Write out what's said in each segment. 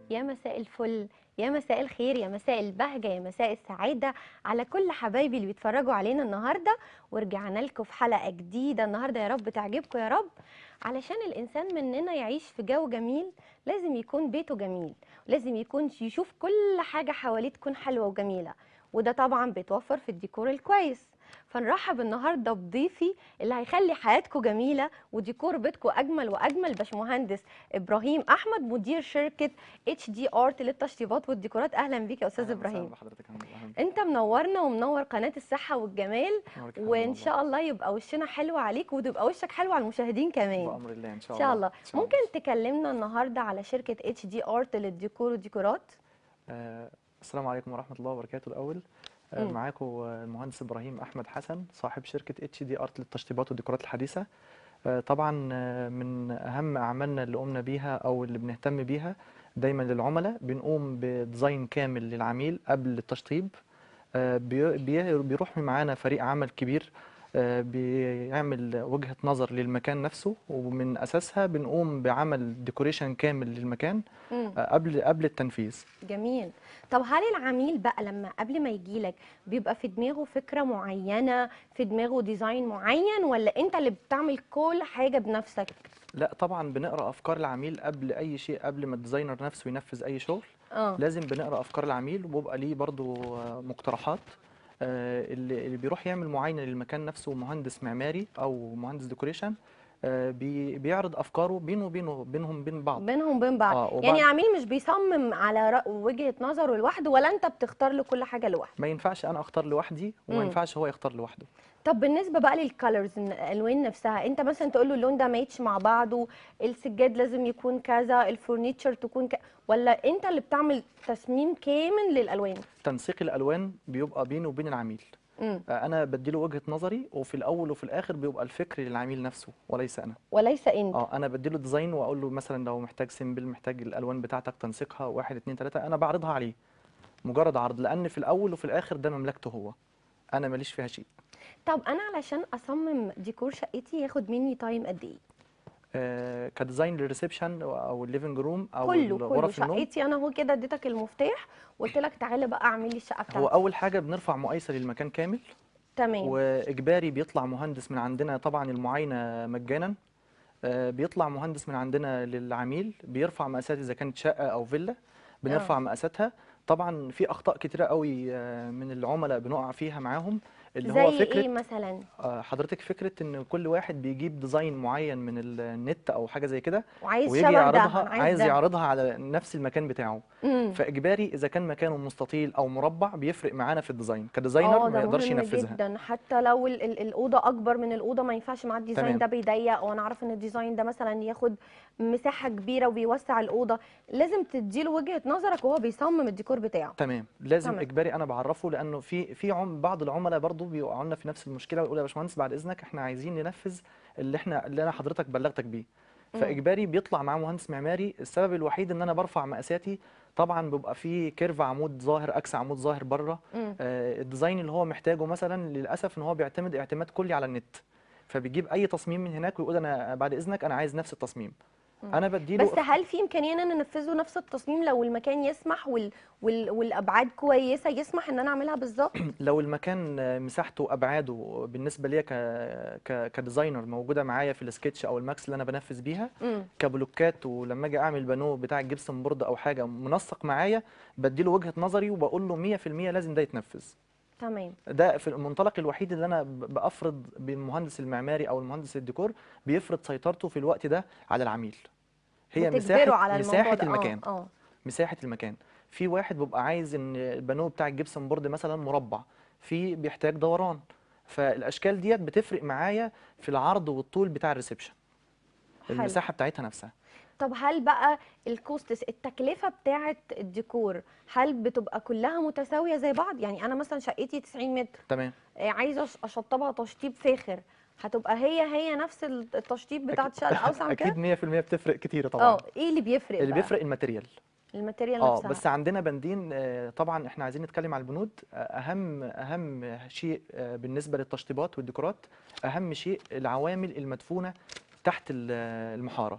يا مساء الفل يا مساء الخير يا مساء البهجة يا مساء السعادة على كل حبايبي اللي بيتفرجوا علينا النهاردة ورجعنا لكم في حلقة جديدة النهاردة يا رب تعجبكم يا رب علشان الإنسان مننا يعيش في جو جميل لازم يكون بيته جميل لازم يكون يشوف كل حاجة حواليه تكون حلوة وجميلة وده طبعا بيتوفر في الديكور الكويس فنرحب النهارده بضيفي اللي هيخلي حياتكم جميله وديكور بيتكم اجمل واجمل باشمهندس ابراهيم احمد مدير شركه اتش دي ارت للتشطيبات والديكورات اهلا بيك يا استاذ أهلاً وسهلاً ابراهيم بحضرتك يا فندم. أهلاً. انت منورنا ومنور قناه الصحه والجمال نورك يا فندم وان والله. شاء الله يبقى وشنا حلو عليك وتبقى وشك حلو على المشاهدين كمان بأمر الله إن شاء ان الله شاء الله إن شاء ممكن تكلمنا النهارده على شركه اتش دي ارت للديكور والديكورات آه السلام عليكم ورحمة الله وبركاته الأول آه مم. معاكم آه، المهندس إبراهيم أحمد حسن صاحب شركة اتش دي ارت للتشطيبات والديكورات الحديثة آه طبعا آه، من أهم أعمالنا اللي قمنا بيها أو اللي بنهتم بيها دايما للعملاء بنقوم بديزاين كامل للعميل قبل التشطيب آه، بي- بي- بيروح معانا فريق عمل كبير آه، بيعمل وجهة نظر للمكان نفسه ومن أساسها بنقوم بعمل ديكوريشن كامل للمكان مم. آه، قبل قبل التنفيذ جميل طب هل العميل بقى لما قبل ما يجيلك بيبقى في دماغه فكرة معينة في دماغه ديزاين معين ولا انت اللي بتعمل كل حاجة بنفسك لا طبعا بنقرا افكار العميل قبل اي شيء قبل ما الديزاينر نفسه ينفذ اي شغل اه لازم بنقرا افكار العميل وبيبقى ليه برضو آه، مقترحات آه، اللي اللي بيروح يعمل معاينه للمكان نفسه مهندس معماري او مهندس ديكوريشن آه، بي- بيعرض افكاره بينه وبينه بينهم بين بعض بينهم وبين بعض اه يعني وبعد العميل مش بيصمم على رأ- وجهة نظره لوحده ولا انت بتختار له كل حاجة لوحده ما ينفعش انا اختار لوحدي وما مم. ينفعش هو يختار لوحده طب بالنسبة بقى للكالرز الالوان نفسها انت مثلا تقول له اللون ده ماتش مع بعضه السجاد لازم يكون كذا الفurniture تكون ك... ولا انت اللي بتعمل تصميم كامل للالوان تنسيق الالوان بيبقى بينه وبين العميل امم آه، انا بديله وجهه نظري وفي الاول وفي الاخر بيبقى الفكر للعميل نفسه وليس انا وليس انت اه انا بديله ديزاين واقول له مثلا لو محتاج سيمبل محتاج الالوان بتاعتك تنسيقها واحد اتنين تلاته انا بعرضها عليه مجرد عرض لان في الاول وفي الاخر ده مملكته هو انا ماليش فيها شيء طب انا علشان اصمم ديكور شقتي ياخد مني تايم قد ايه آه كديزاين للريسبشن او الليفنج روم او كله كله غرف النوم شقتي انا هو كده اديتك المفتاح وقلت لك تعالى بقى اعمل لي الشقه هو بتاعتي اول حاجه بنرفع مقايسه للمكان كامل تمام واجباري بيطلع مهندس من عندنا طبعا المعاينه مجانا آه، بيطلع مهندس من عندنا للعميل بيرفع مقاسات اذا كانت شقه او فيلا بنرفع آه. مقاساتها طبعا في اخطاء كتيره قوي آه، من العملاء بنقع فيها معاهم اللي هو زي فكره ايه مثلا آه، حضرتك فكره ان كل واحد بيجيب ديزاين معين من النت او حاجه زي كده وعايز ويجي شبه ده يعرضها أنا عايز ده. يعرضها على نفس المكان بتاعه امم فاجباري اذا كان مكانه مستطيل او مربع بيفرق معانا في الديزاين كديزاينر اه ما ده يقدرش مهم ينفذها جدا حتى لو ال ال الاوضه اكبر من الاوضه ما ينفعش مع الديزاين تمام. ده بيضيق وانا عارف ان الديزاين ده مثلا ياخد مساحه كبيره وبيوسع الاوضه لازم تديله وجهه نظرك وهو بيصمم الديكور بتاعه تمام لازم تمام. اجباري انا بعرفه لانه في في عم بعض العملاء برضو بيقعوا لنا في نفس المشكله ويقولوا يا باشمهندس بعد اذنك احنا عايزين ننفذ اللي احنا اللي انا حضرتك بلغتك بيه مم. فاجباري بيطلع معاه مهندس معماري السبب الوحيد ان انا برفع مقاساتي طبعا بيبقى في كيرف عمود ظاهر اكس عمود ظاهر بره امم آه الديزاين اللي هو محتاجه مثلا للاسف ان هو بيعتمد اعتماد كلي على النت فبيجيب اي تصميم من هناك ويقول انا بعد اذنك انا عايز نفس التصميم مم. انا بديله بس هل في امكانيه ان انا انفذه نفس التصميم لو المكان يسمح وال وال والابعاد كويسه يسمح ان انا اعملها بالظبط لو المكان آه، مساحته وابعاده بالنسبه ليا ك... ك... كديزاينر موجوده معايا في السكتش او الماكس اللي انا بنفذ بيها امم كبلوكات ولما اجي اعمل بانو بتاع الجبسن بورد او حاجه منسق معايا بديله وجهه نظري وبقول له 100% لازم ده يتنفذ تمام ده في المنطلق الوحيد اللي انا ب- بافرض بالمهندس المعماري او المهندس الديكور بيفرض سيطرته في الوقت ده على العميل هي بتجبره مساحه على الموضوع مساحه ده. آه، المكان اه مساحه المكان في واحد بيبقى عايز ان البانو بتاع الجبسن بورد مثلا مربع في بيحتاج دوران فالاشكال ديت بتفرق معايا في العرض والطول بتاع الريسبشن حلو. المساحه بتاعتها نفسها طب هل بقى الكوستس التكلفة بتاعة الديكور هل بتبقى كلها متساوية زي بعض؟ يعني أنا مثلا شقتي 90 متر تمام آه، عايزة أش- أشطبها تشطيب فاخر هتبقى هي هي نفس التشطيب بتاع الشقة الأوسع من اكيد كده؟ 100% بتفرق كتير طبعا اه ايه اللي بيفرق اللي بقى؟ بيفرق الماتيريال الماتيريال اه نفسها بس عندنا بندين آه، طبعا احنا عايزين نتكلم على البنود آه، اهم اهم شيء آه، بالنسبه للتشطيبات والديكورات اهم شيء العوامل المدفونه تحت ال- المحاره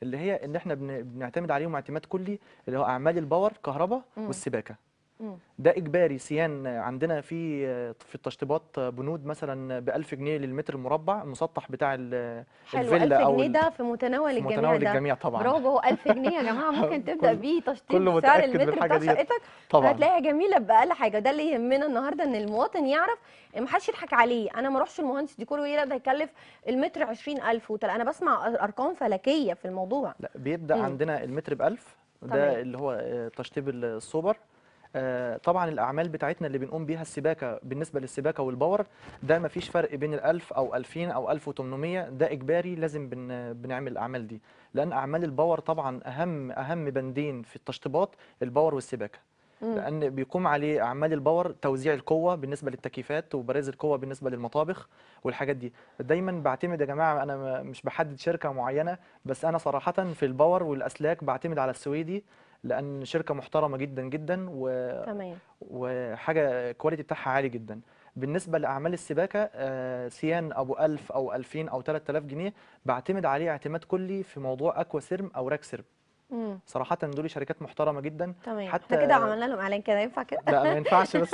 اللي هي ان احنا بن- بنعتمد عليهم اعتماد كلي اللي هو اعمال الباور كهرباء مم. والسباكه مم. ده اجباري سيان عندنا في في التشطيبات بنود مثلا ب 1000 جنيه للمتر المربع المسطح بتاع ال- حلو الفيلا 1000 او جنيه ال- ده في متناول في الجميع متناول ده الجميع طبعا برافو هو 1000 جنيه يا جماعه ممكن تبدا كل- بيه تشطيب كله سعر متأكد المتر بالحاجة بتاع ديت. شقتك طبعا هتلاقيها جميله باقل حاجه ده اللي يهمنا النهارده ان المواطن يعرف ما حدش يضحك عليه انا ما اروحش المهندس ديكور ويقول لا ده هيكلف المتر 20000 وتل انا بسمع ارقام فلكيه في الموضوع لا بيبدا مم. عندنا المتر ب 1000 تمام. ده اللي هو آه، تشطيب السوبر آه، طبعا الاعمال بتاعتنا اللي بنقوم بيها السباكه بالنسبه للسباكه والباور ده ما فيش فرق بين ال 1000 او 2000 او 1800 ده اجباري لازم بن بنعمل الاعمال دي لان اعمال الباور طبعا اهم اهم بندين في التشطيبات الباور والسباكه مم. لان بيقوم عليه اعمال الباور توزيع القوه بالنسبه للتكييفات وبراز القوه بالنسبه للمطابخ والحاجات دي دايما بعتمد يا جماعه انا ما- مش بحدد شركه معينه بس انا صراحه في الباور والاسلاك بعتمد على السويدي لان شركه محترمه جدا جدا و... تمام وحاجه الكواليتي بتاعها عالي جدا بالنسبه لاعمال السباكه آه، سيان ابو 1000 او 2000 او 3000 جنيه بعتمد عليه اعتماد كلي في موضوع اكوا سيرم او راك سيرم مم. صراحه دول شركات محترمه جدا تمام حتى- احنا كده عملنا لهم اعلان كده ينفع كده لا ما ينفعش بس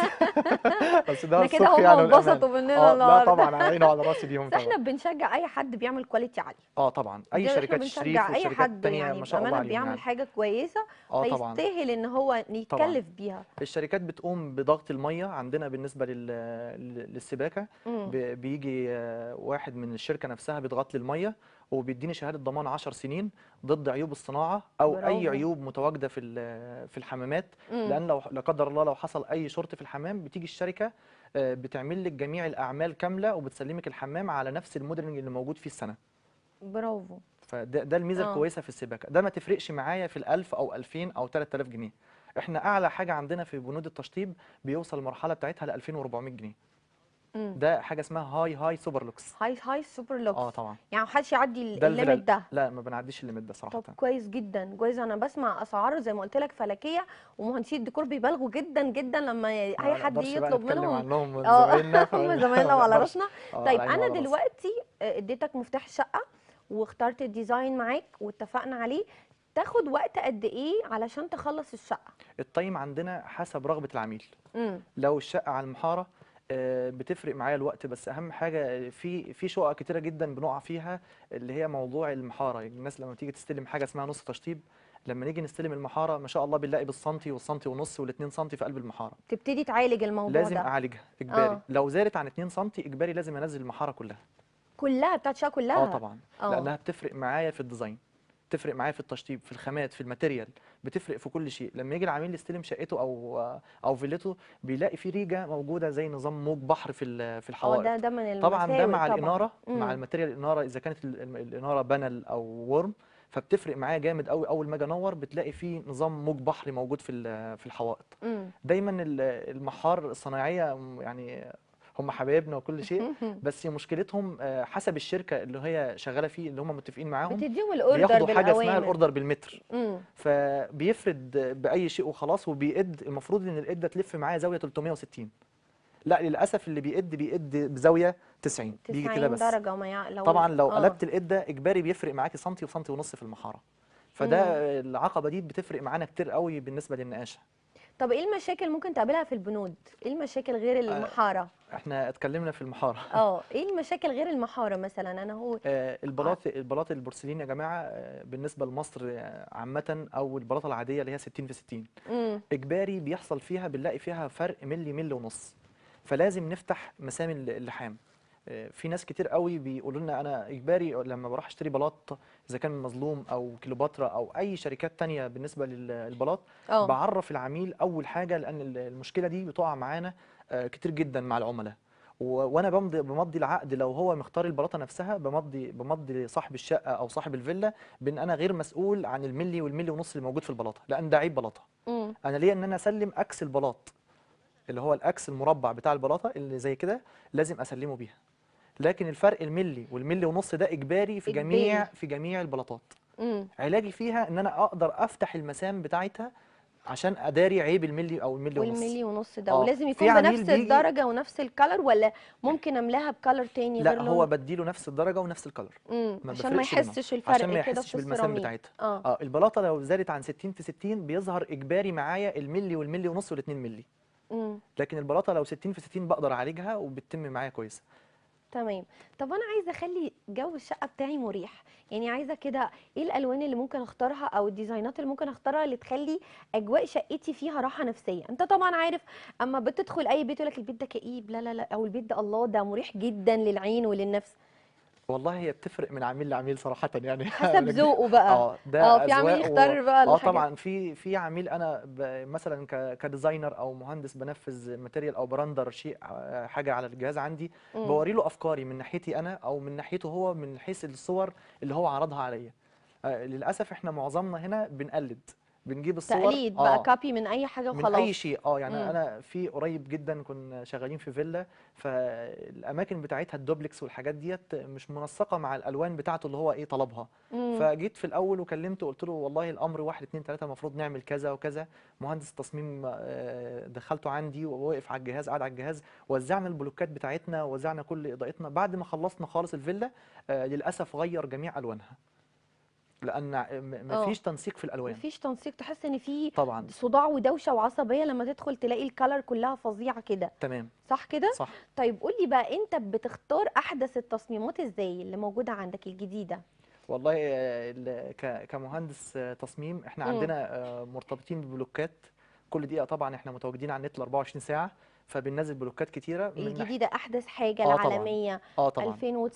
بس ده احنا كده الصدق هم يعني والأمان. انبسطوا مننا اه لا النهارده طبعا على عيني وعلى راسي ليهم بس احنا طبعا بنشجع اي حد بيعمل كواليتي عاليه اه طبعا اي ده احنا شركات الشريف بنشجع اي والشركات حد التانية يعني ما شاء الله بامانه عليهم بيعمل يعني حاجه كويسه اه طبعا فيستاهل ان هو يتكلف بيها الشركات بتقوم بضغط الميه عندنا بالنسبه لل... لل- للسباكه مم. ب... بيجي آه، واحد من الشركه نفسها بيضغط لي الميه وبيديني شهاده ضمان 10 سنين ضد عيوب الصناعه او اي برافو. عيوب متواجده في ال- في الحمامات مم. لان لو لا قدر الله لو حصل اي شرط في الحمام بتيجي الشركه آه، بتعمل لك جميع الاعمال كامله وبتسلمك الحمام على نفس الموديلنج اللي موجود فيه السنه برافو فده ده الميزه آه. الكويسه في السباكه ده ما تفرقش معايا في ال1000 او 2000 او 3000 جنيه احنا اعلى حاجه عندنا في بنود التشطيب بيوصل المرحله بتاعتها ل 2400 جنيه مم. ده حاجه اسمها هاي هاي سوبر لوكس هاي هاي سوبر لوكس اه طبعا يعني محدش يعدي ال- ده الليميت الفيرال ده لا ما بنعديش الليميت ده صراحه طب كويس جدا كويس انا بسمع اسعار زي ما قلت لك فلكيه ومهندسين الديكور بيبالغوا جدا جدا لما ي- ما اي حد نقدرش يجي بقى يطلب نتكلم منهم عنهم من اه زمايلنا ف- هم زمايلنا ما وعلى نقدرش. راسنا آه، طيب على عيني انا وعلى راسي. دلوقتي آه، اديتك مفتاح الشقه واخترت الديزاين معاك واتفقنا عليه تاخد وقت قد ايه علشان تخلص الشقه التايم عندنا حسب رغبه العميل امم لو الشقه على المحاره آه، بتفرق معايا الوقت بس اهم حاجه في في شقق كتيره جدا بنقع فيها اللي هي موضوع المحاره الناس لما تيجي تستلم حاجه اسمها نص تشطيب لما نيجي نستلم المحاره ما شاء الله بنلاقي بالسنتي والسنتي ونص والاتنين سنتي في قلب المحاره تبتدي تعالج الموضوع لازم ده اعالجها اجباري آه. لو زادت عن 2 سنتي اجباري لازم انزل المحاره كلها كلها بتاعت الشقه كلها اه طبعا آه. لانها بتفرق معايا في الديزاين بتفرق معايا في التشطيب في الخامات في الماتيريال بتفرق في كل شيء لما يجي العميل يستلم شقته او او فيلته بيلاقي في ريجه موجوده زي نظام موج بحر في ال- في اه الحوائط ده ده من طبعا ده المساوئ مع طبعا الاناره مع مم. الماتيريال الاناره اذا كانت ال- الم- الاناره بانل او ورم فبتفرق معايا جامد قوي اول ما اجي انور بتلاقي في نظام موج بحري موجود في ال- في الحوائط مم. دايما ال- المحار الصناعيه م- يعني هم حبايبنا وكل شيء بس مشكلتهم آه، حسب الشركه اللي هي شغاله فيه اللي هم متفقين معاهم بتديهم الاوردر بياخدوا حاجه اسمها بالاوامر الاوردر بالمتر مم. فبيفرد باي شيء وخلاص وبيقد المفروض ان القده تلف معايا زاويه 360 لا للاسف اللي بيقد بيقد بزاويه 90 بيجي 90 كده بس درجه ما يع... لو طبعا لو آه. قلبت القده اجباري بيفرق معاكي سنتي وسنتي ونص في المحاره فده العقبه دي بتفرق معانا كتير قوي بالنسبه للنقاشه طب ايه المشاكل ممكن تقابلها في البنود ايه المشاكل غير المحاره احنا اتكلمنا في المحاره اه ايه المشاكل غير المحاره مثلا انا هو آه، البلاط البلاط البورسلين يا جماعه آه، بالنسبه لمصر آه، عامه او البلاطه العاديه اللي هي 60 في 60 امم اجباري بيحصل فيها بنلاقي فيها فرق ملي ملي ونص فلازم نفتح مسام الل- اللحام آه، في ناس كتير قوي بيقولوا لنا انا اجباري لما بروح اشتري بلاط اذا كان مظلوم او كليوباترا او اي شركات تانية بالنسبه لل- للبلاط اه بعرف العميل اول حاجه لان ال- المشكله دي بتقع معانا آه، كتير جدا مع العملاء و- وانا بمضي بمضي العقد لو هو مختار البلاطه نفسها بمضي بمضي لصاحب الشقه او صاحب الفيلا بان انا غير مسؤول عن الملي والملي ونص اللي موجود في البلاطه لان ده عيب بلاطه امم انا ليا ان انا اسلم اكس البلاط اللي هو الاكس المربع بتاع البلاطه اللي زي كده لازم اسلمه بيها لكن الفرق الملي والملي ونص ده اجباري في جميع إجباري. في جميع البلاطات امم علاجي فيها ان انا اقدر افتح المسام بتاعتها عشان اداري عيب الملي او الملي ونص والملي ونص ده آه، ولازم في يكون عميل بنفس بيجي- الدرجه ونفس الكلر ولا ممكن املاها بكلر تاني لا غير هو لون بديله نفس الدرجه ونفس الكلر امم ما عشان ما بفرقش بينهم. يحسش الفرق عشان ما كده يحسش في بالمسام السيراميك بتاعتها اه اه البلاطه لو زادت عن 60 في 60 بيظهر اجباري معايا الملي والملي ونص وال2 ملي امم لكن البلاطه لو 60 في 60 بقدر اعالجها وبتتم معايا كويسه تمام طب انا عايزه اخلي جو الشقه بتاعي مريح يعني عايزه كده ايه الالوان اللي ممكن اختارها او الديزاينات اللي ممكن اختارها اللي تخلي اجواء شقتي فيها راحه نفسيه انت طبعا عارف اما بتدخل اي بيت يقول لك البيت ده كئيب لا لا لا او البيت ده الله ده مريح جدا للعين وللنفس والله هي بتفرق من عميل لعميل صراحه يعني حسب ذوقه بقى اه ده اه في عميل أذواق و- يختار بقى اه الحاجات طبعا في في عميل انا ب- مثلا ك- كديزاينر او مهندس بنفذ ماتيريال او برندر شيء آه، حاجه على الجهاز عندي مم. بوري له افكاري من ناحيتي انا او من ناحيته هو من حيث الصور اللي هو عرضها عليا آه، للاسف احنا معظمنا هنا بنقلد بنجيب الصور تقليد بقى آه كابي من اي حاجه من وخلاص اي شيء اه يعني مم. انا في قريب جدا كنا شغالين في فيلا فالاماكن بتاعتها الدوبلكس والحاجات ديت مش منسقه مع الالوان بتاعته اللي هو ايه طلبها مم. فجيت في الاول وكلمته قلت له والله الامر واحد اتنين تلاته المفروض نعمل كذا وكذا مهندس تصميم آه، دخلته عندي ووقف على الجهاز قعد على الجهاز وزعنا البلوكات بتاعتنا وزعنا كل اضاءتنا بعد ما خلصنا خالص الفيلا آه، للاسف غير جميع الوانها لان م- آه. مفيش تنسيق في الالوان مفيش تنسيق تحس ان في طبعا صداع ودوشه وعصبيه لما تدخل تلاقي الكلر كلها فظيعه كده تمام صح كده صح طيب قولي بقى انت بتختار احدث التصميمات ازاي اللي موجوده عندك الجديده والله آه، ال- ك- كمهندس آه، تصميم احنا مم. عندنا آه، مرتبطين ببلوكات كل دقيقه طبعا احنا متواجدين على النت ال 24 ساعه فبننزل بلوكات كتيره من ناحيه الجديده احدث حاجه آه طبعاً. العالميه اه طبعا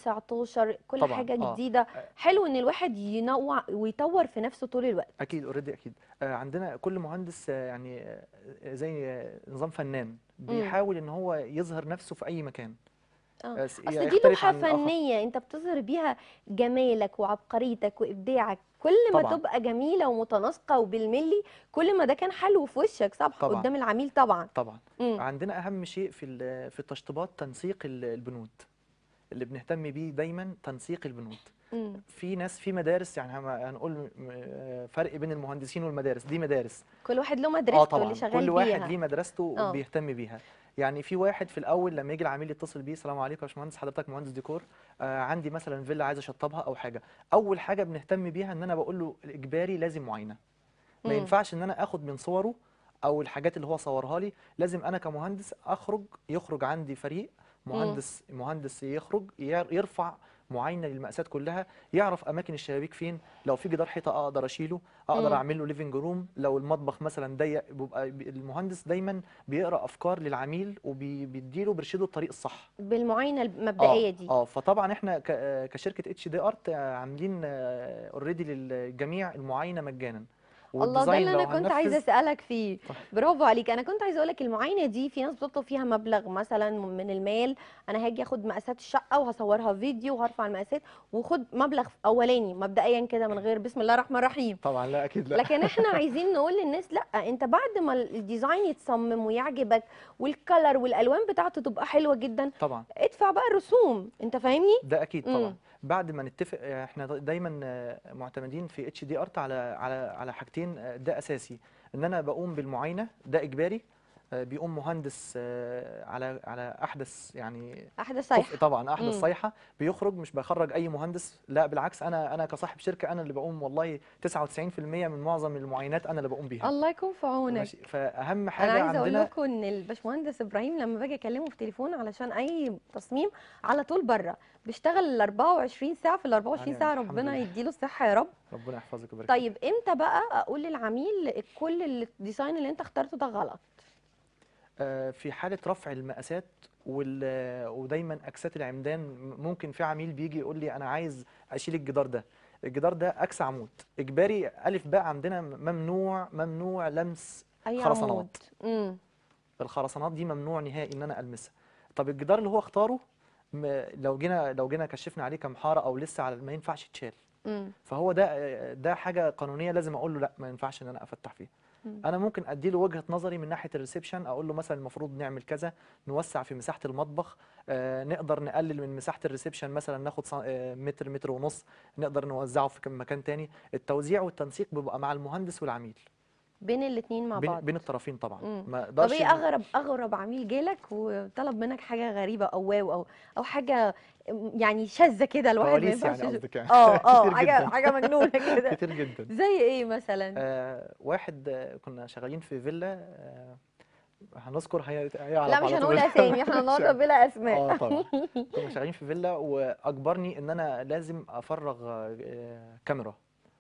2019 كل طبعاً، حاجه آه. جديده حلو ان الواحد ينوع ويطور في نفسه طول الوقت اكيد اوريدي اكيد آه، عندنا كل مهندس آه، يعني آه، زي آه، نظام فنان بيحاول ان هو يظهر نفسه في اي مكان اه آه، س- اصل دي يختلف لوحه عن الآخر. فنيه انت بتظهر بيها جمالك وعبقريتك وابداعك كل ما طبعاً. تبقى جميله ومتناسقه وبالملي كل ما ده كان حلو في وشك صح طبعاً. قدام العميل طبعا طبعا مم. عندنا اهم شيء في ال- في التشطيبات تنسيق ال- البنود اللي بنهتم بيه دايما تنسيق البنود مم. في ناس في مدارس يعني هم- هنقول م- آه، فرق بين المهندسين والمدارس دي مدارس كل واحد له اه مدرسته طبعا اللي شغال كل واحد بيها ليه مدرسته آه. وبيهتم بيها يعني في واحد في الاول لما يجي العميل يتصل بيه السلام عليكم يا باشمهندس حضرتك مهندس ديكور آه عندي مثلا فيلا عايز اشطبها او حاجه اول حاجه بنهتم بيها ان انا بقول له الاجباري لازم معاينه ما مم. ينفعش ان انا اخد من صوره او الحاجات اللي هو صورها لي لازم انا كمهندس اخرج يخرج عندي فريق مهندس مهندس يخرج ير- يرفع معاينه للمقاسات كلها يعرف اماكن الشبابيك فين لو في جدار حيطه اقدر اشيله اقدر مم. اعمل له ليفنج روم لو المطبخ مثلا ضيق بيبقى بي- المهندس دايما بيقرا افكار للعميل وبيديله بيرشده الطريق الصح بالمعاينه المبدئيه اه دي اه فطبعا احنا ك- آه، كشركه اتش دي ارت عاملين اوريدي للجميع المعاينه مجانا الله ده والديزاين اللي لو انا كنت عايزه هننفذ اسالك فيه طيب. برافو عليك انا كنت عايزه اقول لك المعاينه دي في ناس بتطلب فيها مبلغ مثلا من المال انا هاجي اخد مقاسات الشقه وهصورها فيديو وهرفع المقاسات وخد مبلغ اولاني مبدئيا كده من غير بسم الله الرحمن الرحيم طبعا لا اكيد لا لكن احنا عايزين نقول للناس لا انت بعد ما الديزاين يتصمم ويعجبك والكلر والالوان بتاعته تبقى حلوه جدا طبعا ادفع بقى الرسوم انت فاهمني ده اكيد مم. طبعا بعد ما نتفق آه، احنا دايما آه، معتمدين في اتش دي ارت على على على حاجتين آه، ده اساسي ان انا بقوم بالمعاينه ده اجباري آه، بيقوم مهندس آه، على على احدث يعني احدث كفء صيحه طبعا احدث مم. صيحه بيخرج مش بخرج اي مهندس لا بالعكس انا انا كصاحب شركه انا اللي بقوم والله 99% من معظم المعاينات انا اللي بقوم بيها الله يكون في عونك ماشي فاهم انا حاجه عايزه اقول عندنا لكم ان الباشمهندس ابراهيم لما باجي اكلمه في تليفون علشان اي تصميم على طول بره بيشتغل ال 24 ساعه في ال 24 يعني ساعه الحمد ربنا لله. يديله الصحه يا رب ربنا يحفظك ويبارك فيك. طيب امتى بقى اقول للعميل كل الديزاين اللي انت اخترته ده غلط آه، في حالة رفع المقاسات وال- ودايما أكسات العمدان ممكن في عميل بيجي يقول لي أنا عايز أشيل الجدار ده الجدار ده أكس عمود إجباري ألف باء عندنا ممنوع ممنوع لمس اي خرسانات. عمود امم الخرسانات دي ممنوع نهائي إن أنا ألمسها طب الجدار اللي هو اختاره م- لو جينا لو جينا كشفنا عليه كمحارة أو لسه على ما ينفعش يتشال امم فهو ده ده حاجة قانونية لازم أقول له لا ما ينفعش إن أنا أفتح فيها مم. انا ممكن ادي له وجهه نظري من ناحيه الريسبشن اقول له مثلا المفروض نعمل كذا نوسع في مساحه المطبخ آه نقدر نقلل من مساحه الريسبشن مثلا ناخد صن- آه متر متر ونص نقدر نوزعه في كم مكان تاني التوزيع والتنسيق بيبقى مع المهندس والعميل بين الاتنين مع بين بعض بين الطرفين طبعا مم. ما طب اقدرش ايه إن- اغرب اغرب عميل جالك وطلب منك حاجه غريبه او واو او او حاجه يعني شاذه كده الواحد ما كواليس ينفعش يعني يشوف- قصدك يعني اه اه كتير حاجه جدا حاجه مجنونه كده كتير جدا زي ايه مثلا آه واحد آه كنا شغالين في فيلا آه هنذكر هي هيعرف لا مش على هنقول طول اسامي احنا النهارده بلا اسماء اه طبعا كنا شغالين في فيلا واجبرني ان انا لازم افرغ آه، كاميرا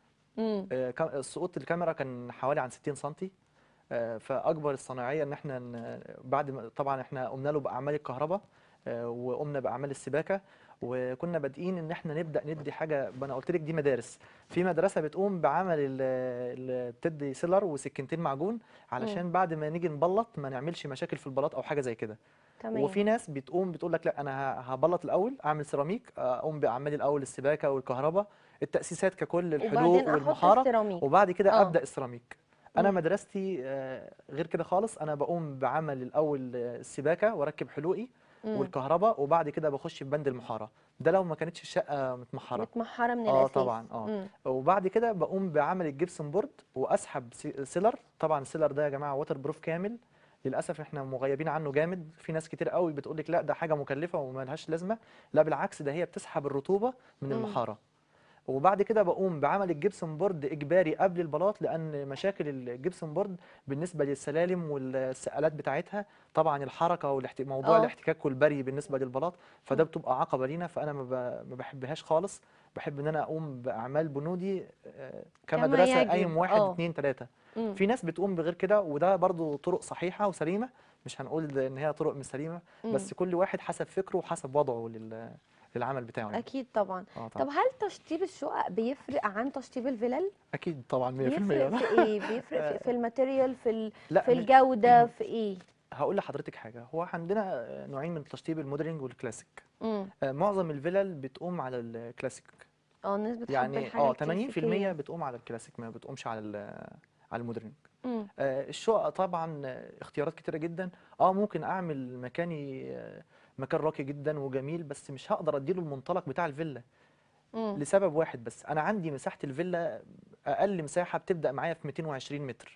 امم آه، كا- سقوط الكاميرا كان حوالي عن 60 سنتي آه، فاجبر الصناعيه ان احنا ن- بعد ما طبعا احنا قمنا له باعمال الكهرباء آه، وقمنا باعمال السباكه وكنا بادئين ان احنا نبدا ندي حاجه ما انا قلت لك دي مدارس في مدرسه بتقوم بعمل ال- ال- بتدي سيلر وسكينتين معجون علشان بعد ما نيجي نبلط ما نعملش مشاكل في البلاط او حاجه زي كده تمام وفي ناس بتقوم بتقول لك لا انا ه- هبلط الاول اعمل سيراميك اقوم باعمال الاول السباكه والكهرباء التاسيسات ككل الحلوق وبعدين احط والمحاره السيراميك وبعد كده آه. ابدا السيراميك انا مم. مدرستي آه، غير كده خالص انا بقوم بعمل الاول آه، السباكه واركب حلوقي مم. والكهرباء وبعد كده بخش في بند المحاره ده لو ما كانتش الشقه متمحره متمحره من اه الاساس طبعا اه مم. وبعد كده بقوم بعمل الجبسون بورد واسحب سي- سيلر طبعا السيلر ده يا جماعه ووتر بروف كامل للاسف احنا مغيبين عنه جامد في ناس كتير قوي بتقول لك لا ده حاجه مكلفه وما لهاش لازمه لا بالعكس ده هي بتسحب الرطوبه من مم. المحاره وبعد كده بقوم بعمل الجبسون بورد اجباري قبل البلاط لان مشاكل الجبسون بورد بالنسبه للسلالم والسقالات بتاعتها طبعا الحركه والاحت... موضوع آه. الاحتكاك والبري بالنسبه للبلاط فده بتبقى عقبه لينا فانا ما, ب... ما بحبهاش خالص بحب ان انا اقوم باعمال بنودي آه، كما كمدرسه يجب. قايم واحد آه. اتنين تلاته مم. في ناس بتقوم بغير كده وده برضو طرق صحيحه وسليمه مش هنقول ان هي طرق مش سليمه مم. بس كل واحد حسب فكره وحسب وضعه لل... للعمل بتاعه يعني. اكيد طبعا اه طبعا طب هل تشطيب الشقق بيفرق عن تشطيب الفلل اكيد طبعا 100% بيفرق في ايه بيفرق في, في الماتيريال في ال... لا في مش- الجوده في ايه هقول لحضرتك حاجه هو عندنا نوعين من التشطيب المودرنج والكلاسيك امم آه، معظم الفلل بتقوم على الكلاسيك اه الناس بتحب يعني الحاجه اه 80% الكلاسيكية. بتقوم على الكلاسيك ما بتقومش على ال- على المودرنج مم. آه، الشقق طبعا آه، اختيارات كتيره جدا اه ممكن اعمل مكاني آه، مكان راقي جدا وجميل بس مش هقدر اديله المنطلق بتاع الفيلا مم. لسبب واحد بس انا عندي مساحه الفيلا اقل مساحه بتبدا معايا في 220 متر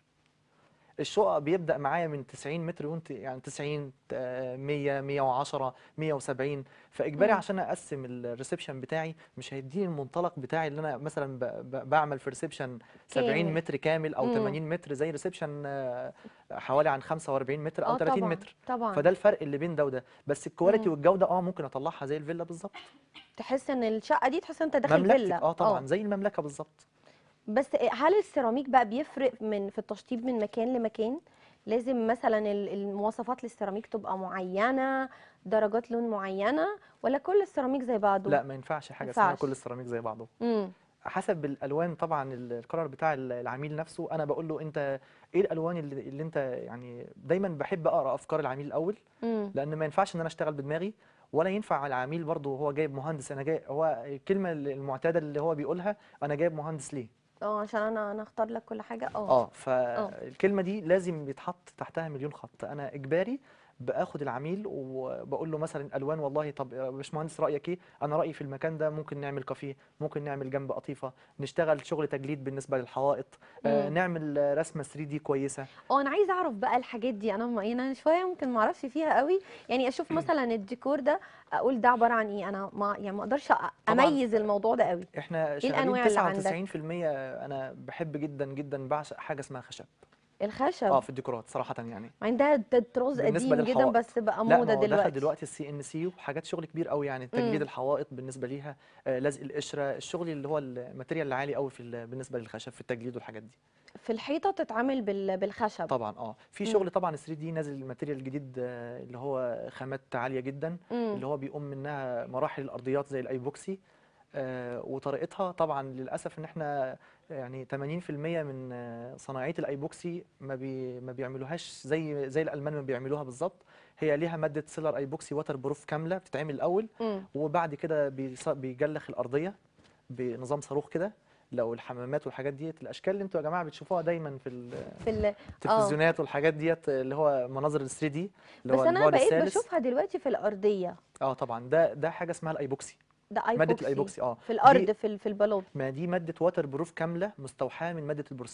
الشقق بيبدا معايا من 90 متر وانت يعني 90 آه، 100 110 170 فاجباري مم. عشان اقسم الريسبشن بتاعي مش هيديني المنطلق بتاعي اللي انا مثلا ب- ب- بعمل في ريسبشن 70 كامل. متر كامل او مم. 80 متر زي ريسبشن آه، حوالي عن 45 متر او اه 30 طبعا متر طبعا فده الفرق اللي بين ده وده بس الكواليتي مم. والجوده اه ممكن اطلعها زي الفيلا بالظبط تحس ان الشقه دي تحس انت داخل مملكتك فيلا اه طبعا زي المملكه بالظبط بس هل السيراميك بقى بيفرق من في التشطيب من مكان لمكان لازم مثلا ال- المواصفات للسيراميك تبقى معينه درجات لون معينه ولا كل السيراميك زي بعضه لا ما ينفعش حاجه اسمها ينفعش. كل السيراميك زي بعضه امم حسب الالوان طبعا ال- القرار بتاع ال- العميل نفسه انا بقول له انت ايه الالوان اللي, اللي انت يعني دايما بحب اقرا افكار العميل الاول امم لان ما ينفعش ان انا اشتغل بدماغي ولا ينفع على العميل برضه وهو جايب مهندس انا جاي هو الكلمه المعتاده اللي هو بيقولها انا جايب مهندس ليه اه عشان انا انا اختار لك كل حاجه اه اه فالكلمه دي لازم يتحط تحتها مليون خط انا اجباري باخد العميل وبقول له مثلا الالوان والله طب يا باشمهندس رايك ايه انا رايي في المكان ده ممكن نعمل كافيه ممكن نعمل جنب قطيفه نشتغل شغل تجليد بالنسبه للحوائط آه مم. نعمل آه، رسمه 3 دي كويسه اه انا عايزه اعرف بقى الحاجات دي انا ما انا شويه ممكن ما اعرفش فيها قوي يعني اشوف مثلا الديكور ده اقول ده عباره عن ايه انا ما يعني ما اقدرش أ- اميز الموضوع ده قوي احنا الأنواع اللي عندك؟ شغالين 99% انا بحب جدا جدا بعشق حاجه اسمها خشب الخشب اه في الديكورات صراحه يعني عندها طراز بالنسبة قديم جدا للحوائط. بس بقى لا ما موضه هو دخل دلوقتي دلوقتي السي ان سي وحاجات شغل كبير قوي يعني تجليد مم. الحوائط بالنسبه ليها آه، لزق القشره الشغل اللي هو الماتيريال العالي قوي في ال- بالنسبه للخشب في التجليد والحاجات دي في الحيطه تتعمل بال... بالخشب طبعا اه في مم. شغل طبعا 3 دي نازل الماتيريال الجديد آه، اللي هو خامات عاليه جدا مم. اللي هو بيقوم منها مراحل الارضيات زي الايبوكسي آه، وطريقتها طبعا للاسف ان احنا يعني 80% من آه، صناعيه الايبوكسي ما بي ما بيعملوهاش زي زي الالمان ما بيعملوها بالظبط هي ليها ماده سيلر ايبوكسي واتر بروف كامله بتتعمل الاول مم. وبعد كده بيص- بيجلخ الارضيه بنظام صاروخ كده لو الحمامات والحاجات ديت الاشكال اللي انتوا يا جماعه بتشوفوها دايما في ال- في ال... اه التلفزيونات والحاجات ديت اللي هو مناظر ال 3 دي اللي بس هو انا البعد بقيت الثالث بشوفها دلوقتي في الارضيه اه طبعا ده ده حاجه اسمها الايبوكسي ده ماده ايبوكسي الايبوكسي اه في الارض دي في ال- في البلاط ما دي ماده واتر بروف كامله مستوحاه من ماده البورسلين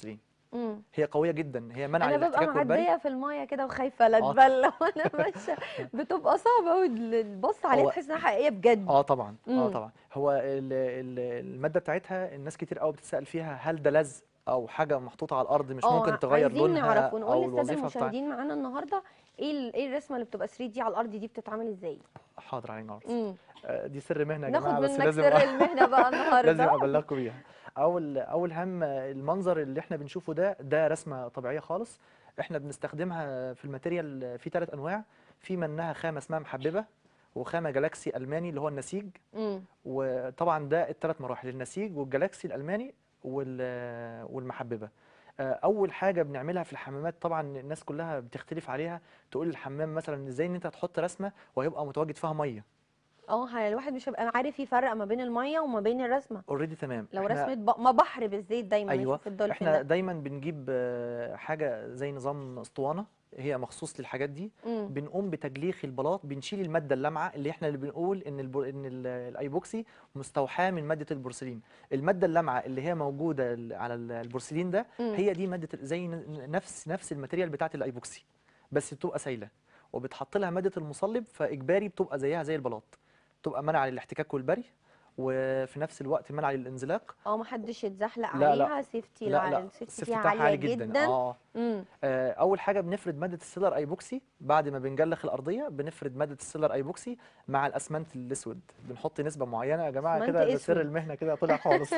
مم. هي قويه جدا هي منع انا ببقى للاحتكاك والبري معديه في المايه كده وخايفه لا آه. اتبل وانا ماشيه بتبقى صعبه قوي البص عليها هو- تحس انها حقيقيه بجد اه طبعا اه مم. طبعا هو ال- ال- الماده بتاعتها الناس كتير قوي بتتسال فيها هل ده لزق او حاجه محطوطه على الارض مش اه ممكن تغير عايزين لونها نعرف او ونقول للساده الوظيفه بتاعتها المشاهدين معانا النهارده ايه ال- ايه الرسمه اللي بتبقى 3 دي على الارض دي بتتعمل ازاي حاضر علينا عرض. مم. آه، دي سر مهنه يا ناخد جماعه بس منك لازم سر المهنه بقى لازم النهارده ابلغكم بيها اول اول هم المنظر اللي احنا بنشوفه ده ده رسمه طبيعيه خالص احنا بنستخدمها في الماتيريال في ثلاث انواع في منها خامه اسمها محببه وخامه جالاكسي الماني اللي هو النسيج مم. وطبعا ده الثلاث مراحل النسيج والجالاكسي الالماني وال- والمحببه آه، اول حاجه بنعملها في الحمامات طبعا الناس كلها بتختلف عليها تقول الحمام مثلا ازاي ان انت تحط رسمه وهيبقى متواجد فيها ميه اه ه- الواحد مش هيبقى عارف يفرق ما بين الميه وما بين الرسمه اوريدي تمام لو إحنا- رسمه ب... ما بحر بالزيت دايما ايوه نشوف الدولفين احنا ده دايما بنجيب آه، حاجه زي نظام اسطوانه هي مخصوص للحاجات دي مم. بنقوم بتجليخ البلاط بنشيل الماده اللامعه اللي احنا اللي بنقول ان البر... ان ال- الايبوكسي مستوحاه من ماده البورسلين الماده اللامعه اللي هي موجوده ال- على ال- البورسلين ده مم. هي دي ماده ال- زي ن- نفس نفس الماتيريال بتاعه الايبوكسي بس بتبقى سايله وبتحط لها ماده المصلب فاجباري بتبقى زيها زي البلاط بتبقى منع للاحتكاك والبري وفي نفس الوقت منع للانزلاق اه ما حدش يتزحلق لا، لا. عليها سيفتي لا لا السيفتي السيفتي فيها بتاعها عاليه عالي جدا, جدا اه مم. آه، اول حاجه بنفرد ماده السيلر ايبوكسي بعد ما بنجلخ الارضيه بنفرد ماده السيلر ايبوكسي مع الاسمنت الاسود بنحط نسبه معينه يا جماعه أسمنت كده ده سر أسود. المهنه كده طلع خالص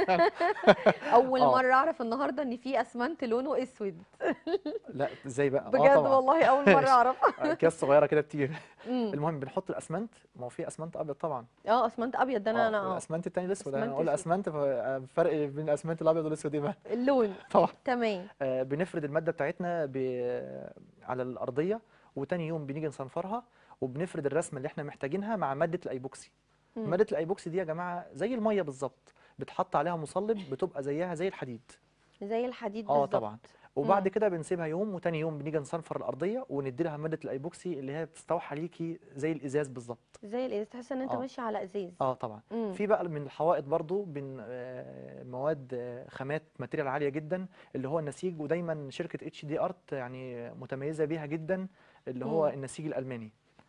اول آه. مره اعرف النهارده ان في اسمنت لونه اسود لا ازاي بقى بجد اه طبعا والله اول مره اعرف آه، اكياس صغيره كده كتير مم. المهم بنحط الاسمنت ما هو في اسمنت ابيض طبعا اه اسمنت ابيض ده انا اه انا اه والاسمنت التاني الاسود انا أسمنت اقول أسود. اسمنت فالفرق بين الاسمنت الابيض والاسود ايه بقى اللون طبعا تمام آه، بنفرد الماده بتاعتنا ب... على الارضيه وتاني يوم بنيجي نصنفرها وبنفرد الرسمه اللي احنا محتاجينها مع ماده الايبوكسي مم. ماده الايبوكسي دي يا جماعه زي الميه بالظبط بتحط عليها مصلب بتبقى زيها زي الحديد زي الحديد اه بالظبط طبعا وبعد مم. كده بنسيبها يوم وتاني يوم بنيجي نصنفر الارضيه وندي لها ماده الايبوكسي اللي هي بتستوحى ليكي زي الازاز بالظبط زي الازاز تحس ان انت آه. ماشي على ازاز اه طبعا مم. في بقى من الحوائط برضو بن آه، مواد آه، خامات ماتيريال عاليه جدا اللي هو النسيج ودايما شركه اتش دي ارت يعني متميزه بيها جدا اللي هو مم. النسيج الالماني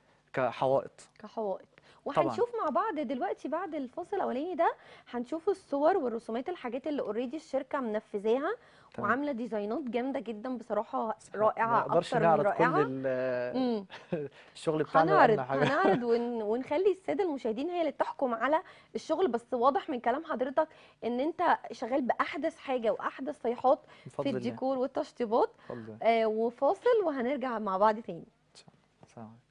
كحوائط كحوائط طبعاً. وهنشوف مع بعض دلوقتي بعد الفاصل الاولاني ده هنشوف الصور والرسومات الحاجات اللي اوريدي الشركه منفذاها تمام. وعامله ديزاينات جامده جدا بصراحه بس إحنا رائعه ما نقدرش اكتر من نعرض كل رائعه ال- مم. الشغل بتاعنا هنعرض لأن حاجه هنعرض ون... ونخلي الساده المشاهدين هي اللي تحكم على الشغل بس واضح من كلام حضرتك ان انت شغال باحدث حاجه واحدث صيحات في بفضل الله الديكور والتشطيبات بفضل الله آه وفاصل وهنرجع مع بعض تاني السلام عليكم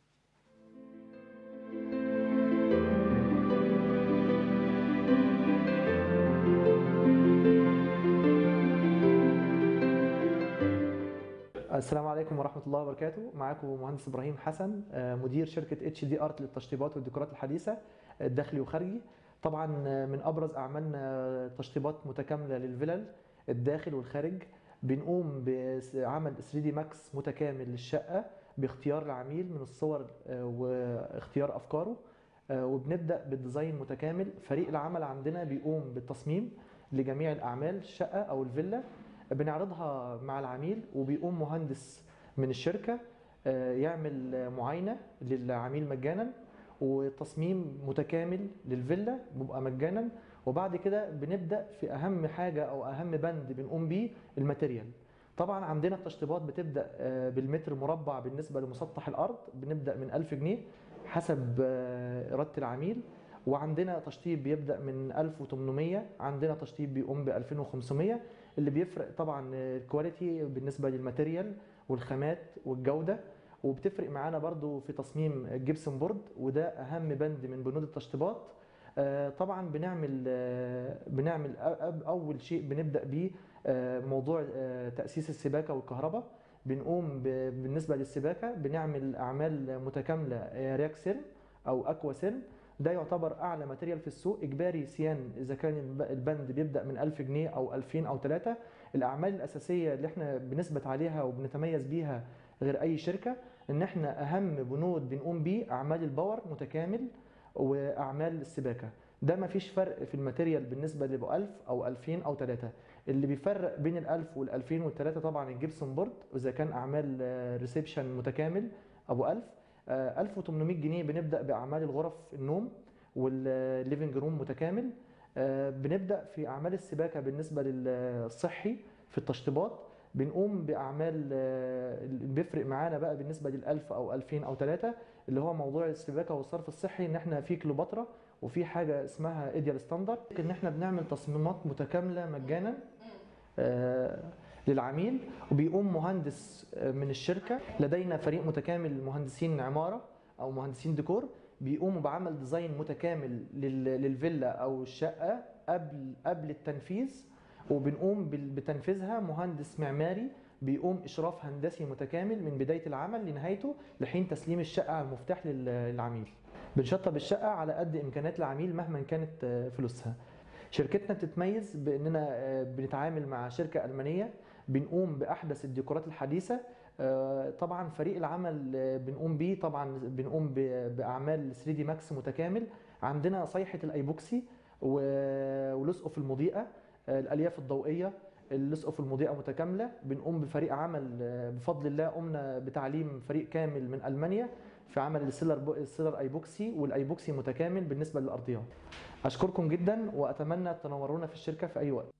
السلام عليكم ورحمة الله وبركاته معاكم مهندس إبراهيم حسن آه، مدير شركة اتش دي ارت للتشطيبات والديكورات الحديثة آه، الداخلي وخارجي طبعا آه، من أبرز أعمالنا تشطيبات متكاملة للفلل الداخل والخارج بنقوم بعمل 3 دي ماكس متكامل للشقة باختيار العميل من الصور آه، واختيار أفكاره آه، وبنبدأ بالديزاين متكامل فريق العمل عندنا بيقوم بالتصميم لجميع الأعمال الشقة أو الفيلا بنعرضها مع العميل وبيقوم مهندس من الشركة آه، يعمل آه، معاينة للعميل مجانا وتصميم متكامل للفيلا بيبقى مجانا وبعد كده بنبدأ في أهم حاجة أو أهم بند بنقوم بيه الماتيريال طبعا عندنا التشطيبات بتبدأ آه، بالمتر مربع بالنسبة لمسطح الأرض بنبدأ من 1000 جنيه حسب آه، إرادة العميل وعندنا تشطيب بيبدأ من 1800 عندنا تشطيب بيقوم ب 2500 اللي بيفرق طبعا الكواليتي بالنسبه للماتيريال والخامات والجوده وبتفرق معانا برضو في تصميم الجبسن بورد وده اهم بند من بنود التشطيبات آه، طبعا بنعمل آه، بنعمل أ- أ- اول شيء بنبدا بيه آه، موضوع آه، تاسيس السباكه والكهرباء بنقوم ب- بالنسبه للسباكه بنعمل اعمال متكامله آه، رياك سيرم او اكوا سيرم ده يعتبر اعلى ماتيريال في السوق اجباري سيان اذا كان الب- البند بيبدا من 1000 جنيه او 2000 او 3 الاعمال الاساسيه اللي احنا بنثبت عليها وبنتميز بيها غير اي شركه ان احنا اهم بنود بنقوم بيه اعمال الباور متكامل واعمال السباكه ده ما فيش فرق في الماتيريال بالنسبه ل 1000 او 2000 او 3 اللي بيفرق بين ال 1000 وال 2000 وال 3 طبعا الجبسون بورد واذا كان اعمال ريسبشن متكامل ابو 1000 آه، 1800 جنيه بنبدا باعمال الغرف النوم والليفنج روم متكامل آه، بنبدا في اعمال السباكه بالنسبه للصحي في التشطيبات بنقوم باعمال آه، اللي بيفرق معانا بقى بالنسبه لل 1000 او 2000 او 3 اللي هو موضوع السباكه والصرف الصحي ان احنا في كليوباترا وفي حاجه اسمها ايديال ستاندرد ان احنا بنعمل تصميمات متكامله مجانا آه، للعميل وبيقوم مهندس آه، من الشركه لدينا فريق متكامل مهندسين عماره او مهندسين ديكور بيقوموا بعمل ديزاين متكامل لل- للفيلا او الشقه قبل قبل التنفيذ وبنقوم بال- بتنفيذها مهندس معماري بيقوم اشراف هندسي متكامل من بدايه العمل لنهايته لحين تسليم الشقه على المفتاح لل- للعميل بنشطب الشقه على قد امكانيات العميل مهما كانت آه، فلوسها شركتنا بتتميز باننا آه، بنتعامل مع شركه المانيه بنقوم باحدث الديكورات الحديثه آه، طبعا فريق العمل آه، بنقوم بيه طبعا بنقوم ب- باعمال 3 دي ماكس متكامل عندنا صيحه الايبوكسي و- والاسقف المضيئه آه، الالياف الضوئيه الاسقف المضيئه متكامله بنقوم بفريق عمل آه، بفضل الله قمنا بتعليم فريق كامل من المانيا في عمل السيلر بو- السيلر ايبوكسي والايبوكسي متكامل بالنسبه للارضيات اشكركم جدا واتمنى تنورونا في الشركه في اي وقت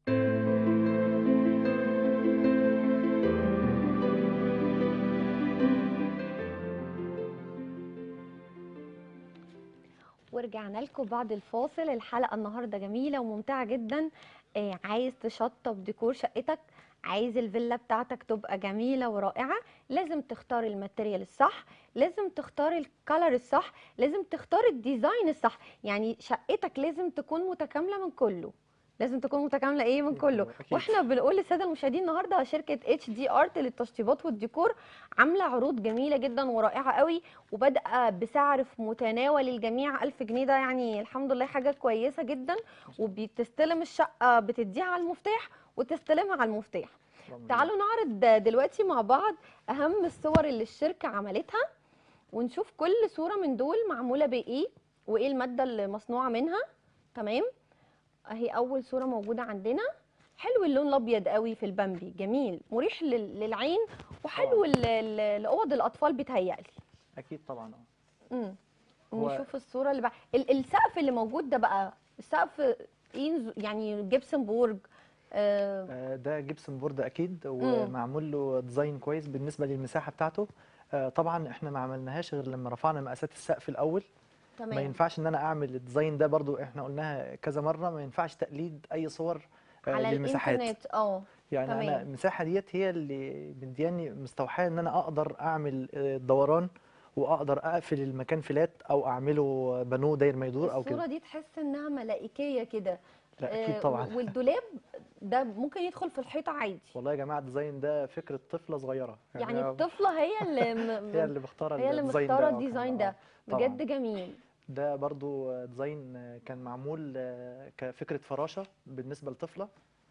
ورجعنا لكم بعد الفاصل الحلقة النهاردة جميلة وممتعة جدا آه، عايز تشطب ديكور شقتك عايز الفيلا بتاعتك تبقى جميلة ورائعة لازم تختار الماتيريال الصح لازم تختار الكالر الصح لازم تختار الديزاين الصح يعني شقتك لازم تكون متكاملة من كله لازم تكون متكاملة ايه من كله أكيد. واحنا بنقول للساده المشاهدين النهارده شركه اتش دي ارت للتشطيبات والديكور عامله عروض جميله جدا ورائعه قوي وبادئه بسعر في متناول الجميع 1000 جنيه ده يعني الحمد لله حاجه كويسه جدا وبتستلم الشقه بتديها على المفتاح وتستلمها على المفتاح تعالوا نعرض دلوقتي مع بعض اهم الصور اللي الشركه عملتها ونشوف كل صوره من دول معموله بايه وايه الماده اللي مصنوعه منها تمام اهي اول صوره موجوده عندنا حلو اللون الابيض قوي في البامبي جميل مريح لل- للعين وحلو ل- ل- لاوض الاطفال بيتهيألي اكيد طبعا اه امم هو- نشوف الصوره اللي بقى ال- السقف اللي موجود ده بقى السقف ايه نز- يعني جبسن بورج آه آه، ده جبسن بورد اكيد ومعمول له ديزاين كويس بالنسبه للمساحه بتاعته آه، طبعا احنا ما عملناهاش غير لما رفعنا مقاسات السقف الاول ما تمام ينفعش ان انا اعمل الديزاين ده برضو احنا قلناها كذا مره ما ينفعش تقليد اي صور آه، على للمساحات الانترنت اه يعني انا تمام. المساحه ديت هي اللي مدياني مستوحاه ان انا اقدر اعمل آه، دوران واقدر اقفل المكان فلات او اعمله بانو داير ما يدور او الصوره كده دي تحس انها ملائكيه كده لا اكيد آه، طبعا والدولاب ده ممكن يدخل في الحيطه عادي والله يا جماعه الديزاين ده فكره طفله صغيره يعني أنا- الطفله هي اللي م- هي اللي مختاره هي اللي الديزاين مختاره ده وكان- الديزاين آه، ده طبعاً. بجد جميل ده برضو ديزاين كان معمول آه، كفكرة فراشة بالنسبة لطفلة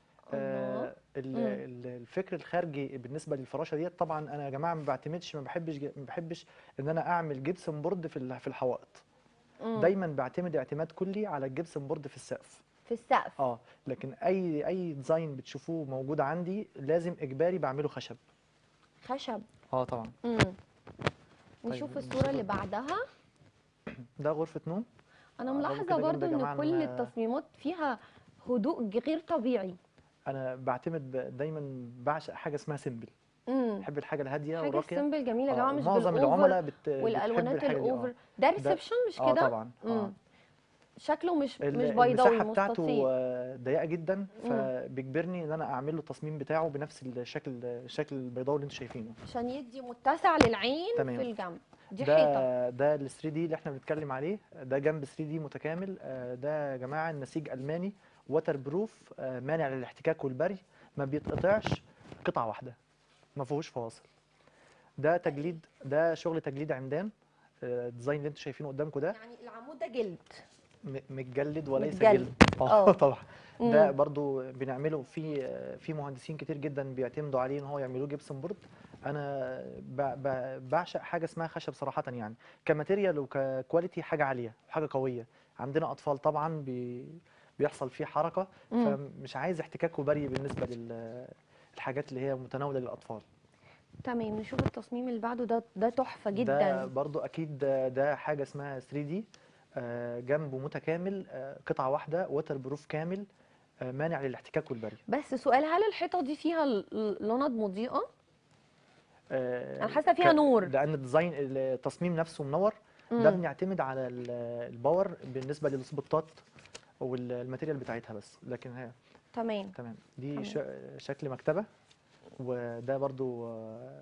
الله آه، ال- مم. ال- الفكر الخارجي بالنسبة للفراشة ديت طبعا أنا يا جماعة ما بعتمدش ما بحبش ج- ما بحبش إن أنا أعمل جبسن بورد في ال- في الحوائط مم. دايما بعتمد اعتماد كلي على الجبسن بورد في السقف في السقف اه لكن أي أي ديزاين بتشوفوه موجود عندي لازم إجباري بعمله خشب خشب اه طبعا مم. نشوف طيب، الصوره اللي نشوف- بعدها ده غرفة نوم انا آه، برضو ملاحظه كده برضو جامدة يا ان جماعة كل إن- التصميمات فيها هدوء ج- غير طبيعي أنا بعتمد ب- دايما بعشق حاجة اسمها سيمبل امم بحب الحاجة الهادية حاجه والراقية سيمبل جميله يا آه، جماعه مش معظم بالأوفر العملاء بت... بتحب والالوانات الحاجه دي الاوفر اه ده ريسبشن مش اه كده طبعا اه مم. شكله مش ال- مش بيضاوي المساحه بتاعته مستطيل آه، ضيقه جدا فبيجبرني ان انا اعمل له التصميم بتاعه بنفس الشكل الشكل البيضاوي اللي انتوا شايفينه عشان يدي متسع للعين تمام. في الجنب دي حيطه ده ده ال 3 دي اللي احنا بنتكلم عليه ده جنب 3 دي متكامل آه، ده يا جماعه النسيج الماني واتر بروف آه، مانع للاحتكاك والبري ما بيتقطعش قطعه واحده ما فيهوش فواصل ده تجليد ده شغل تجليد عمدان آه، الديزاين اللي انتوا شايفينه قدامكم ده يعني العمود ده جلد م- متجلد وليس متجلد. جلد آه. اه طبعا ده مم. برضو بنعمله في في مهندسين كتير جدا بيعتمدوا عليه ان هو يعملوه جبسن بورد انا ب- ب- بعشق حاجه اسمها خشب صراحه يعني كماتيريال وككواليتي حاجه عاليه وحاجه قويه عندنا اطفال طبعا بي بيحصل فيه حركه مم. فمش عايز احتكاك وبري بالنسبه للحاجات اللي هي متناوله للاطفال تمام نشوف التصميم اللي بعده ده ده تحفه ده جدا برضو اكيد ده, ده حاجه اسمها 3 دي جنبه متكامل آه، قطعه واحده ووتر بروف كامل آه، مانع للاحتكاك والبري بس سؤال هل الحيطه دي فيها ل- ل- لوند مضيئه آه، انا حاسه فيها ك- نور لان الديزاين التصميم نفسه منور ده مم. بنعتمد على ال- الباور بالنسبه للسبوتات والماتيريال بتاعتها بس لكن هي تمام تمام دي تمام. ش- شكل مكتبه وده برضو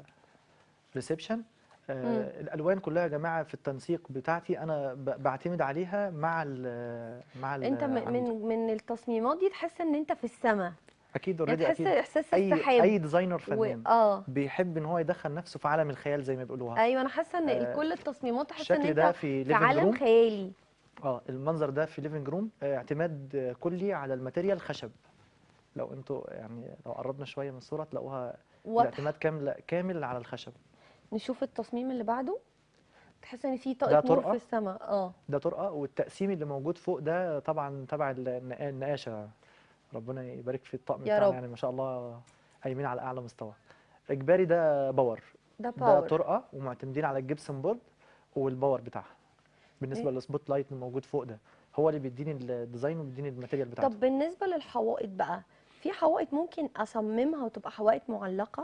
ريسبشن مم. الالوان كلها يا جماعه في التنسيق بتاعتي انا ب- بعتمد عليها مع ال مع ال انت م- من من التصميمات دي تحس ان انت في السماء اكيد يعني اوريدي تحس اكيد احساس اي السحاب اي ديزاينر و... فنان اه بيحب ان هو يدخل نفسه في عالم الخيال زي ما بيقولوها ايوه انا حاسه ان آه، كل التصميمات تحس ان الشكل انت ده في في ليفنج عالم روم خيالي اه المنظر ده في ليفنج روم اعتماد آه، كلي على الماتيريال خشب لو انتوا يعني لو قربنا شويه من الصوره تلاقوها واضح الاعتماد كامل كامل على الخشب نشوف التصميم اللي بعده تحس ان في ده طاقه نور طرقة. في السماء اه ده طرقه والتقسيم اللي موجود فوق ده طبعا تبع النقا- النقاشه ربنا يبارك في الطقم يا بتاعنا رب. يعني ما شاء الله قايمين على اعلى مستوى اجباري ده باور ده ده باور طرقه ومعتمدين على الجبسن بورد والباور بتاعها بالنسبه إيه؟ للسبوت لايت اللي موجود فوق ده هو اللي بيديني الديزاين وبيديني الماتيريال بتاعته طب بالنسبه للحوائط بقى في حوائط ممكن اصممها وتبقى حوائط معلقه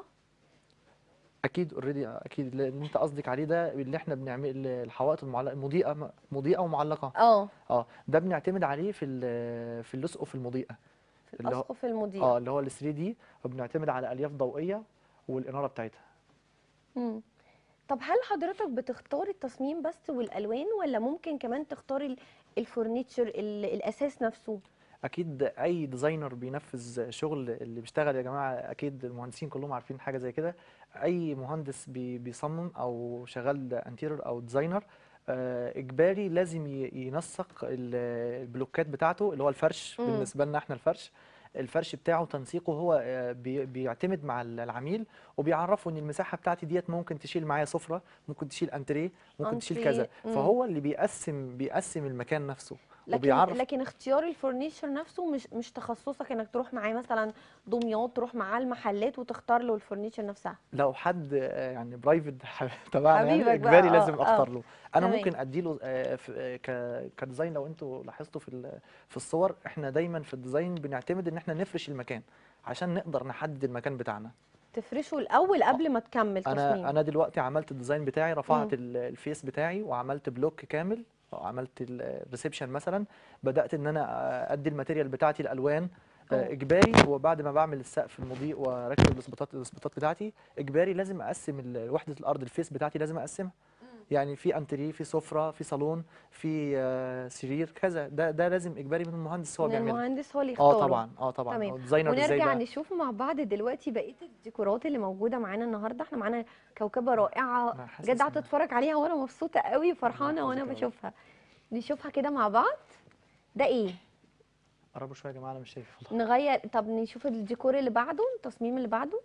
اكيد اوريدي اكيد اللي انت قصدك عليه ده اللي احنا بنعمل الحوائط المعلقه مضيئه مضيئه ومعلقه اه اه ده بنعتمد عليه في ال- في الاسقف المضيئه في اللي هو- الاسقف المضيئه اه اللي هو ال 3 دي وبنعتمد على الياف ضوئيه والاناره بتاعتها مم. طب هل حضرتك بتختار التصميم بس والالوان ولا ممكن كمان تختار ال- الفurniture ال- الاساس نفسه اكيد اي ديزاينر بينفذ شغل اللي بيشتغل يا جماعه اكيد المهندسين كلهم عارفين حاجه زي كده اي مهندس بي بيصمم او شغال انتيريور او ديزاينر آه، اجباري لازم ي- ينسق ال- البلوكات بتاعته اللي هو الفرش مم. بالنسبه لنا احنا الفرش الفرش بتاعه تنسيقه هو آه، بي- بيعتمد مع ال- العميل وبيعرفه ان المساحه بتاعتي ديت ممكن تشيل معايا سفره ممكن تشيل انتريه ممكن تشيل أنتريه، كذا مم. فهو اللي بيقسم بيقسم المكان نفسه لكن وبيعرف لكن اختيار الفurniture نفسه مش مش تخصصك انك تروح معاه مثلا دمياط تروح معاه المحلات وتختار له الفurniture نفسها لو حد آه، يعني برايفت تبعنا يعني حبيبك بقى، اجباري آه، لازم آه. اختار له انا تمام. ممكن اديله آه، في- آه، ك- كديزاين لو انتوا لاحظتوا في ال- في الصور احنا دايما في الديزاين بنعتمد ان احنا نفرش المكان عشان نقدر نحدد المكان بتاعنا تفرشه الاول قبل ما تكمل تصميم انا انا دلوقتي عملت الديزاين بتاعي رفعت مم. ال- الفيس بتاعي وعملت بلوك كامل أو عملت الريسبشن مثلا بدات ان انا آه، ادي الماتيريال بتاعتي الالوان آه، أوه. اجباري وبعد ما بعمل السقف المضيء واركب الاسبوتات الاسبوتات بتاعتي اجباري لازم اقسم ال- وحده الارض الفيس بتاعتي لازم اقسمها يعني في انتريه في سفره في صالون في آه، سرير كذا ده ده لازم اجباري من المهندس هو من بيعمله المهندس هو اللي يختاره اه طبعا اه طبعا تمام. هو الديزاينر ازاي ونرجع بقى نشوف مع بعض دلوقتي بقيه الديكورات اللي موجوده معانا النهارده احنا معانا كوكبه رائعه أنا حاسس بجد قاعده إن- اتفرج عليها وانا مبسوطه قوي وفرحانه وانا يحفظك يا رب. بشوفها نشوفها كده مع بعض ده ايه قربوا شويه يا جماعه انا مش شايف والله نغير طب نشوف الديكور اللي بعده التصميم اللي بعده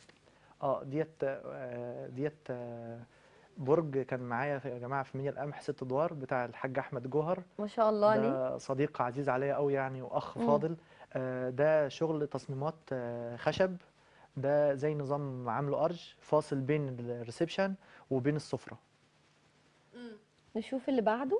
اه ديت آه، ديت آه، برج كان معايا يا جماعه في منيا القمح ست ادوار بتاع الحاج احمد جوهر ما شاء الله عليه ده صديق عزيز عليا قوي يعني واخ مم. فاضل آه، ده شغل تصميمات آه، خشب ده زي نظام عامله ارج فاصل بين الريسبشن وبين السفره نشوف اللي بعده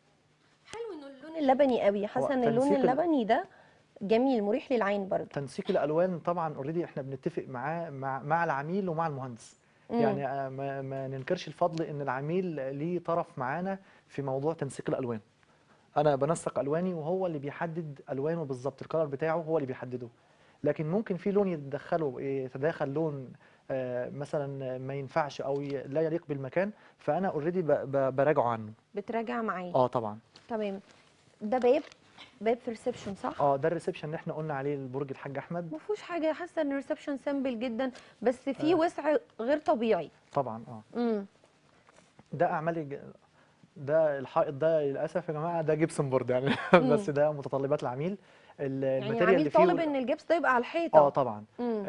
حلو انه اللون اللبني قوي حاسه ان اللون تنسيق ال- اللبني ده جميل مريح للعين برضه تنسيق الالوان طبعا اوريدي احنا بنتفق معاه مع مع العميل ومع المهندس مم. يعني آه، ما, ما ننكرش الفضل ان العميل ليه طرف معانا في موضوع تنسيق الالوان انا بنسق الواني وهو اللي بيحدد الوانه بالظبط الكلر بتاعه هو اللي بيحدده لكن ممكن في لون يتدخله يتداخل لون آه، مثلا ما ينفعش او ي- لا يليق بالمكان فانا اوريدي براجعه عنه بتراجع معاه اه طبعا تمام ده باب باب في ريسبشن صح اه ده الريسبشن اللي احنا قلنا عليه البرج الحاج احمد ما فيهوش حاجه حاسه ان الريسبشن سامبل جدا بس فيه آه. وسع غير طبيعي طبعا اه امم ده اعمال الج- ده الحائط ده للاسف يا جماعه ده جبسن بورد يعني مم. بس ده متطلبات العميل ال- يعني الماتيريال العميل اللي فيه طالب وال- ان الجبس ده يبقى على الحيطه اه طبعا امم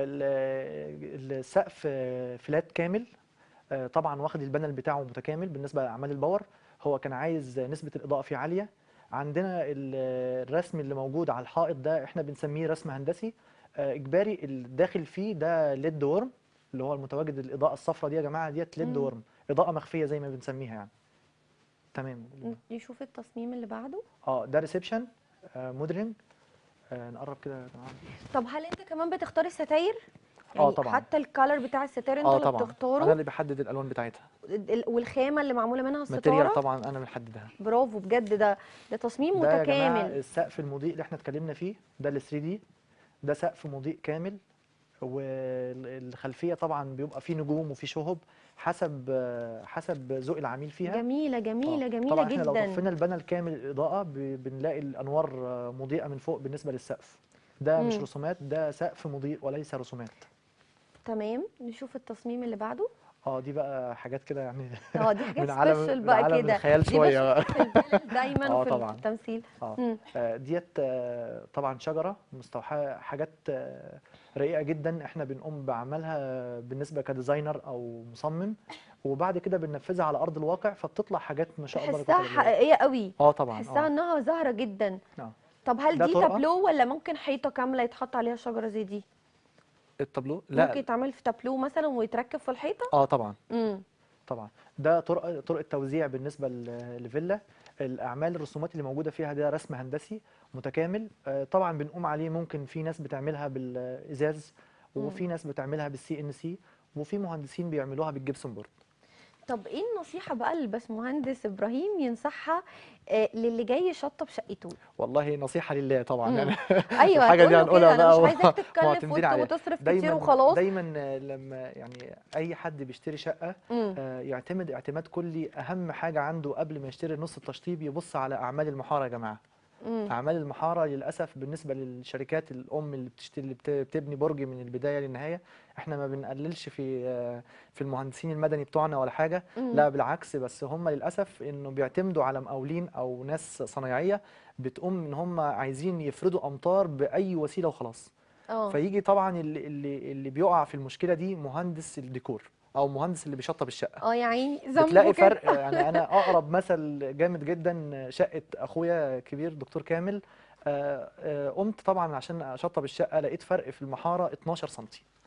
ال- السقف آه، فلات كامل آه، طبعا واخد البانل بتاعه متكامل بالنسبه لاعمال الباور هو كان عايز نسبه الاضاءه فيه عاليه عندنا ال- الرسم اللي موجود على الحائط ده احنا بنسميه رسم هندسي آه، اجباري الداخل فيه ده ليد ورم اللي هو المتواجد الاضاءه الصفراء دي يا جماعه ديت ليد مم. ورم اضاءه مخفيه زي ما بنسميها يعني تمام نشوف التصميم اللي بعده اه ده ريسبشن مودرن آه نقرب كده يا جماعه طب هل انت كمان بتختار الستاير آه يعني طبعاً. حتى الكالر بتاع الستاير انت اه اللي طبعا بتختاره انا اللي بحدد الالوان بتاعتها ال- والخامه اللي معموله منها ماتيريال الستاره طبعا انا اللي محددها برافو بجد ده ده تصميم ده يا جماعه متكامل السقف المضيء اللي احنا اتكلمنا فيه ده ال 3 دي ده سقف مضيء كامل والخلفيه طبعا بيبقى فيه نجوم وفيه شهب حسب آه، حسب ذوق العميل فيها جميله جميله آه. جميله طبعا احنا لو جدا طفينا البانل كامل الاضاءه ب- بنلاقي الانوار آه، مضيئه من فوق بالنسبه للسقف ده مش مم. رسومات ده سقف مضيء وليس رسومات تمام نشوف التصميم اللي بعده اه دي بقى حاجات كده يعني اه دي حاجات من عالم سبيشال من بقى عالم كده الخيال دي شويه بقى بشوفها في الفيلم دايما آه وفي طبعاً. التمثيل اه مم. آه، ديت آه، طبعا شجره مستوحاه حاجات آه، رقيقه جدا احنا بنقوم بعملها بالنسبه كديزاينر او مصمم وبعد كده بننفذها على ارض الواقع فبتطلع حاجات ما شاء الله لا تحسها قوة إلا بالله. حقيقيه قوي اه طبعا تحسها اه انها زهره جدا آه. طب هل ده دي طرقة. تابلو ولا ممكن حيطه كامله يتحط عليها شجره زي دي التابلو ممكن لا يتعمل في تابلو مثلا ويتركب في الحيطه اه طبعا امم طبعا ده طرق طرق التوزيع بالنسبه ل- لفيلا الاعمال الرسومات اللي موجوده فيها ده رسم هندسي متكامل آه، طبعا بنقوم عليه ممكن في ناس بتعملها بالازاز وفي ناس بتعملها بالسي ان سي وفي مهندسين بيعملوها بالجبسون بورد طب ايه النصيحه بقى اللي الباشمهندس ابراهيم ينصحها آه، للي جاي يشطب شقته والله نصيحه لله طبعا مم. يعني ايوه الحاجة دي هتقول له كده هنقولها انا مش بقى عايزاك تتكلف معتمدين وت- عليها. وتصرف كتير دايما وخلاص دايما آه، لما يعني اي حد بيشتري شقه مم. آه، يعتمد اعتماد كلي اهم حاجه عنده قبل ما يشتري نص التشطيب يبص على اعمال المحاره يا جماعه مم. اعمال المحاره للاسف بالنسبه للشركات الام اللي بتشتري اللي بت- بتبني برج من البدايه للنهايه احنا ما بنقللش في آه، في المهندسين المدني بتوعنا ولا حاجه مم. لا بالعكس بس هم للاسف انه بيعتمدوا على مقاولين او ناس صنايعيه بتقوم ان هم عايزين يفرضوا امطار باي وسيله وخلاص اه فيجي طبعا اللي اللي اللي بيقع في المشكله دي مهندس الديكور او مهندس اللي بيشطب الشقه اه يا عيني ذنبه بتلاقي كده. فرق يعني انا اقرب مثل جامد جدا شقه اخويا كبير دكتور كامل آه، آه، قمت طبعا عشان اشطب الشقه لقيت فرق في المحاره 12 سم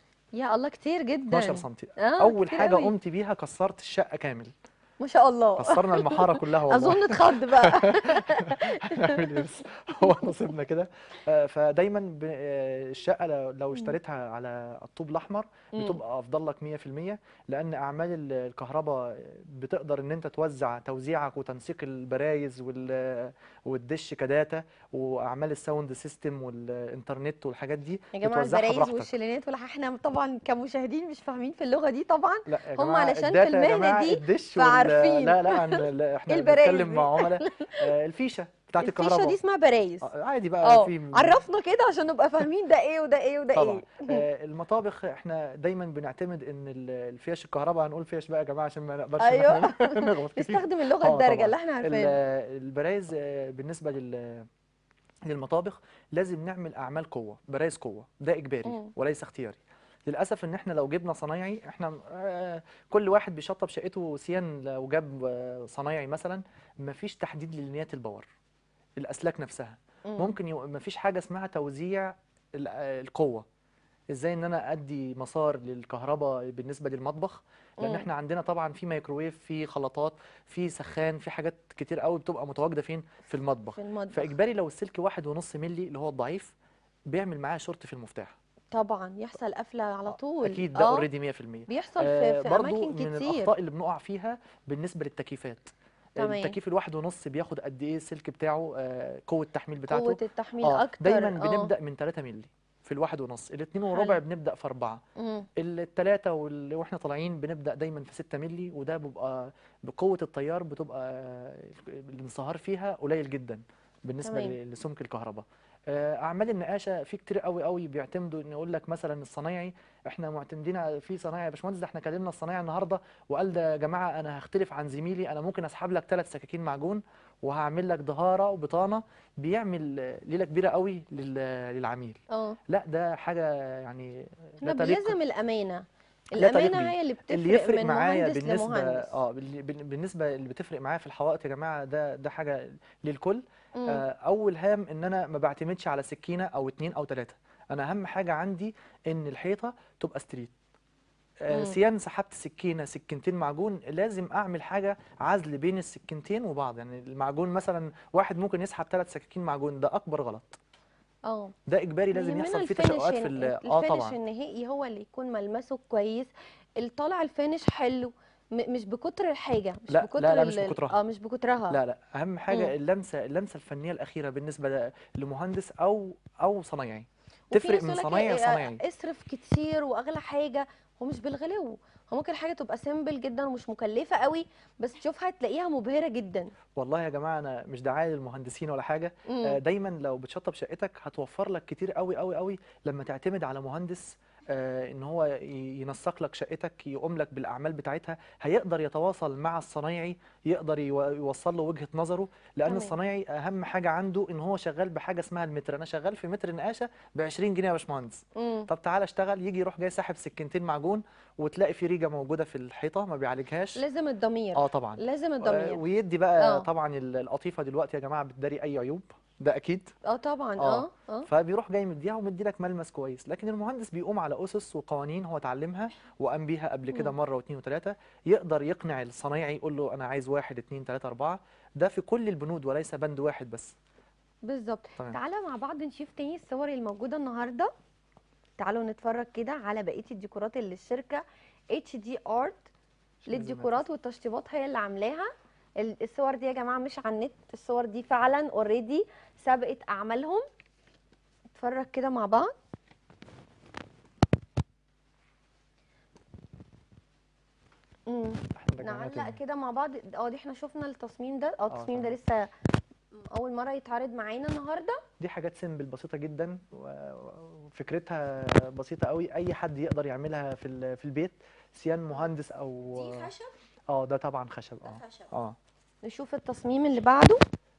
يا الله كتير جدا 12 سم آه، اول كتير حاجه قوي. قمت بيها كسرت الشقه كامل ما شاء الله كسرنا المحاره كلها والله اظن اتخض بقى نعمل إيه بس؟ هو نصيبنا كده آه، فدايما ب- آه، الشقه لو- لو اشتريتها على الطوب الاحمر مم. بتبقى افضل لك 100% لان اعمال ال- الكهرباء بتقدر ان انت توزع توزيعك وتنسيق البرايز وال- والدش كداتا واعمال الساوند سيستم والانترنت والحاجات دي يا جماعه بتوزعها البرايز براحتك والشيلينات والح- احنا طبعا كمشاهدين مش فاهمين في اللغه دي طبعا لا يا هم جماعه علشان في الداتا يا المهنة جماعه دي الدش وال- فعارفين. لا لا عن- لا، احنا البرايز بنتكلم دي. مع عملاء آه، الفيشه بتاعت الفيشه الكهرباء دي اسمها برايز آه، عادي بقى اه في عرفنا كده عشان نبقى فاهمين ده ايه وده ايه وده طبعا ايه آه، المطابخ احنا دايما بنعتمد ان ال- الفيش الكهرباء هنقول فيش بقى يا جماعه عشان ما نقدرش إن أيوة. احنا نغلط كتير نستخدم اللغه آه، الدارجه طبعاً. اللي احنا ال- عارفينها البرايز آه، بالنسبه لل للمطابخ لازم نعمل اعمال قوه برايز قوه ده اجباري مم. وليس اختياري للاسف ان احنا لو جبنا صنايعي احنا آه، كل واحد بيشطب شقته سيان لو جاب آه، صنايعي مثلا مفيش تحديد للينيات الباور الاسلاك نفسها مم. ممكن يو... مفيش حاجه اسمها توزيع ال- آه، القوه ازاي ان انا ادي مسار للكهرباء بالنسبه للمطبخ لان مم. احنا عندنا طبعا في مايكروويف في خلاطات في سخان في حاجات كتير قوي بتبقى متواجده فين في المطبخ في المطبخ فاجباري لو السلك واحد ونص ملي اللي هو الضعيف بيعمل معاه شورت في المفتاح طبعا يحصل قفله على طول اكيد ده اه اوريدي 100% بيحصل آه، في, في برضو اماكن من كتير الاخطاء اللي بنقع فيها بالنسبه للتكييفات تمام. التكييف الواحد ونص بياخد قد ايه السلك بتاعه آه، قوه التحميل بتاعته قوه التحميل اه اكتر دايما آه. بنبدا من 3 مللي في الواحد ونص الاتنين وربع حلو. بنبدا في أربعة مم. التلاتة وال- واحنا طالعين بنبدا دايما في 6 مللي وده بيبقى بقوه التيار بتبقى الانصهار فيها قليل جدا بالنسبه تمام. ل- لسمك الكهرباء آه، اعمال النقاشه في كتير قوي قوي بيعتمدوا ان يقول لك مثلا الصنايعي احنا معتمدين على في صنايعي يا باشمهندس ده احنا كلمنا الصنايعي النهارده وقال ده يا جماعه انا هختلف عن زميلي انا ممكن اسحب لك ثلاث سكاكين معجون وهعمل لك دهاره وبطانه بيعمل آه، ليله كبيره قوي لل- للعميل اه لا ده حاجه يعني احنا لا تليق بنلزم الامانه لا تليق الامانه بيه. هي اللي بتفرق اللي يفرق من معايا مهندس بالنسبه لمهندس اه باللي- بال- بالنسبه اللي بتفرق معايا في الحوائط يا جماعه ده ده حاجه للكل مم. آه، اول هام ان انا ما بعتمدش على سكينه او اتنين او تلاته انا اهم حاجه عندي ان الحيطه تبقى ستريت آه، مم. سيان سحبت سكينه سكينتين معجون لازم اعمل حاجه عزل بين السكينتين وبعض يعني المعجون مثلا واحد ممكن يسحب ثلاث سكاكين معجون ده اكبر غلط اه ده اجباري لازم يهمنا يحصل فيه الفينش تشققات في الن- ال- اه الفينش طبعا النهائي هو اللي يكون ملمسه كويس الطالع الفينش حلو م- مش بكتر الحاجه مش لا، لا، بكتر لا، مش ال- بكترها. اه مش بكترها لا لا اهم حاجه مم. اللمسه اللمسه الفنيه الاخيره بالنسبه ل- لمهندس او او صنايعي وفي تفرق ناس من يقول لك صنايعي إيه، لصنايعي اصرف كتير واغلى حاجه هو مش بالغلو هو ممكن حاجه تبقى سيمبل جدا ومش مكلفه قوي بس تشوفها تلاقيها مبهره جدا والله يا جماعه انا مش دعايه للمهندسين ولا حاجه مم. آه، دايما لو بتشطب شقتك هتوفر لك كتير قوي قوي قوي لما تعتمد على مهندس آه، ان هو ي- ينسق لك شقتك يقوم لك بالاعمال بتاعتها هيقدر يتواصل مع الصنايعي يقدر يو- يوصل له وجهة نظره لان تمام. الصنايعي اهم حاجه عنده ان هو شغال بحاجه اسمها المتر انا شغال في متر نقاشه ب 20 جنيه يا باشمهندس مم. طب تعالى اشتغل يجي يروح جاي ساحب سكينتين معجون وتلاقي في ريجه موجوده في الحيطه ما بيعالجهاش لازم الضمير اه طبعا لازم آه، الضمير ويدي بقى آه. طبعا ال- القطيفه دلوقتي يا جماعه بتداري اي عيوب ده اكيد اه طبعا آه. اه اه فبيروح جاي مديها ومدي لك ملمس كويس لكن المهندس بيقوم على اسس وقوانين هو اتعلمها وقام بيها قبل كده مم. مره واثنين وثلاثه يقدر يقنع الصنايعي يقول له انا عايز واحد اثنين ثلاثه اربعه ده في كل البنود وليس بند واحد بس بالظبط تمام. تعالى مع بعض نشوف تاني الصور الموجودة النهاردة تعالوا نتفرج كده على بقية الديكورات اللي الشركة اتش دي ارت للديكورات والتشطيبات هي اللي عاملاها ال- الصور دي يا جماعة مش على النت الصور دي فعلا اوريدي سبقت اعمالهم نتفرج كده مع بعض مم. احنا رجعناها نعلق تاني. كده مع بعض اه دي احنا شفنا التصميم ده اه آه التصميم ده طبعا. لسه اول مرة يتعرض معانا النهارده دي حاجات سيمبل بسيطه جدا و- وفكرتها بسيطه قوي اي حد يقدر يعملها في ال- في البيت سيان مهندس او دي خشب اه ده طبعا خشب ده اه خشب اه نشوف التصميم اللي بعده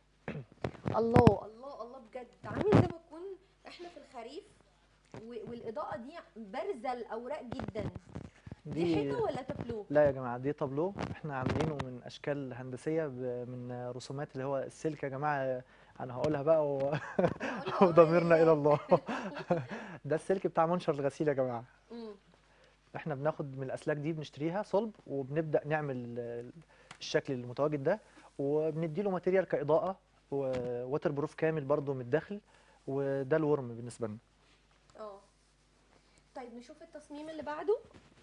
الله الله الله بجد عامل زي ما يكون احنا في الخريف و- والاضاءه دي بارزه الاوراق جدا دي حيطه ولا تابلو لا يا جماعه دي طابلو احنا عاملينه من اشكال هندسيه ب- من رسومات اللي هو السلك يا جماعه انا هقولها بقى و... وضميرنا الى الله ده السلك بتاع منشر الغسيل يا جماعه مم. احنا بناخد من الاسلاك دي بنشتريها صلب وبنبدا نعمل ال- الشكل المتواجد ده وبنديله ماتيريال كاضاءه ووتر بروف كامل برضو من الداخل وده الورم بالنسبه لنا اه طيب نشوف التصميم اللي بعده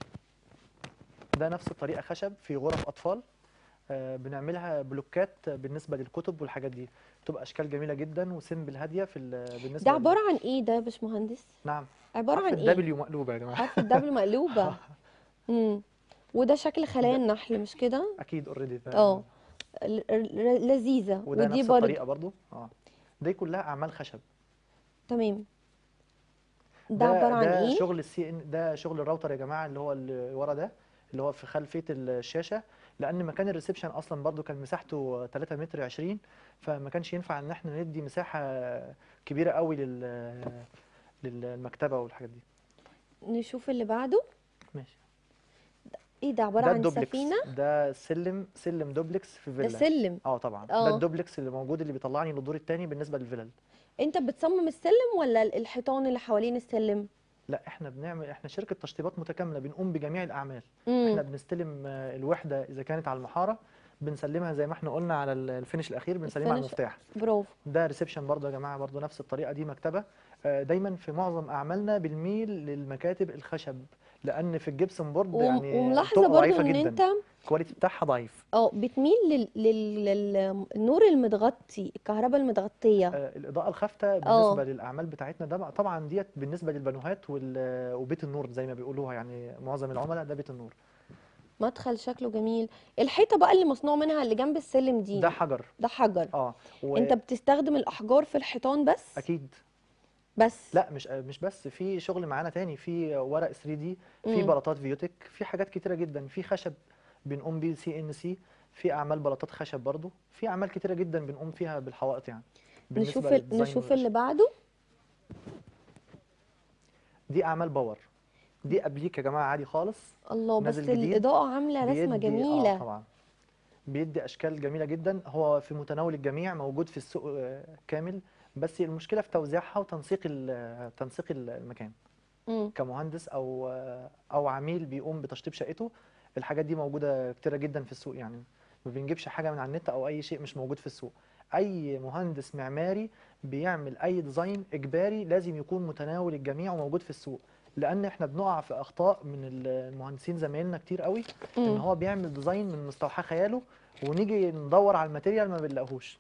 ده نفس الطريقه خشب في غرف اطفال آه، بنعملها بلوكات بالنسبه للكتب والحاجات دي بتبقى اشكال جميله جدا وسيمبل هاديه في ال- بالنسبه ده لل- عباره عن ايه ده يا باشمهندس نعم عباره حرف عن ايه الدبليو مقلوبه يا جماعه حرف الدبل مقلوبه امم وده شكل خلايا ده- النحل مش كده اكيد اوريدي اه ل- ل- لذيذه وده ودي نفس برضه الطريقه برضو اه دي كلها اعمال خشب تمام ده عباره عن ده ايه شغل السي ان ده شغل الراوتر يا جماعه اللي هو اللي ورا ده اللي هو في خلفيه الشاشه لان مكان الريسبشن اصلا برضو كان مساحته 3 متر 20 فما كانش ينفع ان احنا ندي مساحه كبيره قوي لل للمكتبه والحاجات دي نشوف اللي بعده ماشي ايه ده عباره ده عن الدوبلكس سفينه ده سلم سلم دوبلكس في ده فيلا سلم اه طبعا آه. ده الدوبلكس اللي موجود اللي بيطلعني للدور الثاني بالنسبه للفلل انت بتصمم السلم ولا ال- الحيطان اللي حوالين السلم لا احنا بنعمل احنا شركه تشطيبات متكامله بنقوم بجميع الاعمال امم احنا بنستلم آه، الوحده اذا كانت على المحاره بنسلمها زي ما احنا قلنا على ال- الفينش الاخير بنسلمها على الفينش. المفتاح برافو ده ريسبشن برضه يا جماعه برضه نفس الطريقه دي مكتبه آه، دايما في معظم اعمالنا بنميل للمكاتب الخشب لان في الجبسن بورد وم- يعني وملاحظه بتبقى برضو ضعيفه ان جدا انت الكواليتي بتاعها ضعيف اه بتميل لل... لل... للنور المتغطي الكهرباء المتغطيه آه، الاضاءه الخافته اه. بالنسبه للاعمال بتاعتنا ده بقى- طبعا ديت بالنسبه للبنوهات وال- وبيت النور زي ما بيقولوها يعني معظم العملاء ده بيت النور مدخل شكله جميل الحيطه بقى اللي مصنوع منها اللي جنب السلم دي ده حجر ده حجر اه انت بتستخدم الاحجار في الحيطان بس واكيد بس لا مش مش بس في شغل معانا تاني في ورق 3 دي في مم. بلاطات فيوتك في حاجات كتيره جدا في خشب بنقوم بيه سي ان سي في اعمال بلاطات خشب برضو في اعمال كتيره جدا بنقوم فيها بالحوائط يعني نشوف بالنسبه ال... للديزاين نشوف اللي والأشكال. بعده دي اعمال باور دي ابليك يا جماعه عادي خالص الله بس نازل جديد الاضاءه عامله رسمه بيدي- اه جميله طبعا بيدي اشكال جميله جدا هو في متناول الجميع موجود في السوق آه، كامل بس المشكله في توزيعها وتنسيق ال- تنسيق ال- المكان مم. كمهندس او آه، او عميل بيقوم بتشطيب شقته الحاجات دي موجوده كتيره جدا في السوق يعني ما بنجيبش حاجه من على النت او اي شيء مش موجود في السوق اي مهندس معماري بيعمل اي ديزاين اجباري لازم يكون متناول الجميع وموجود في السوق لان احنا بنقع في اخطاء من المهندسين زمايلنا كتير قوي ان مم. هو بيعمل ديزاين من مستوحى خياله ونيجي ندور على الماتيريال ما بنلاقيهوش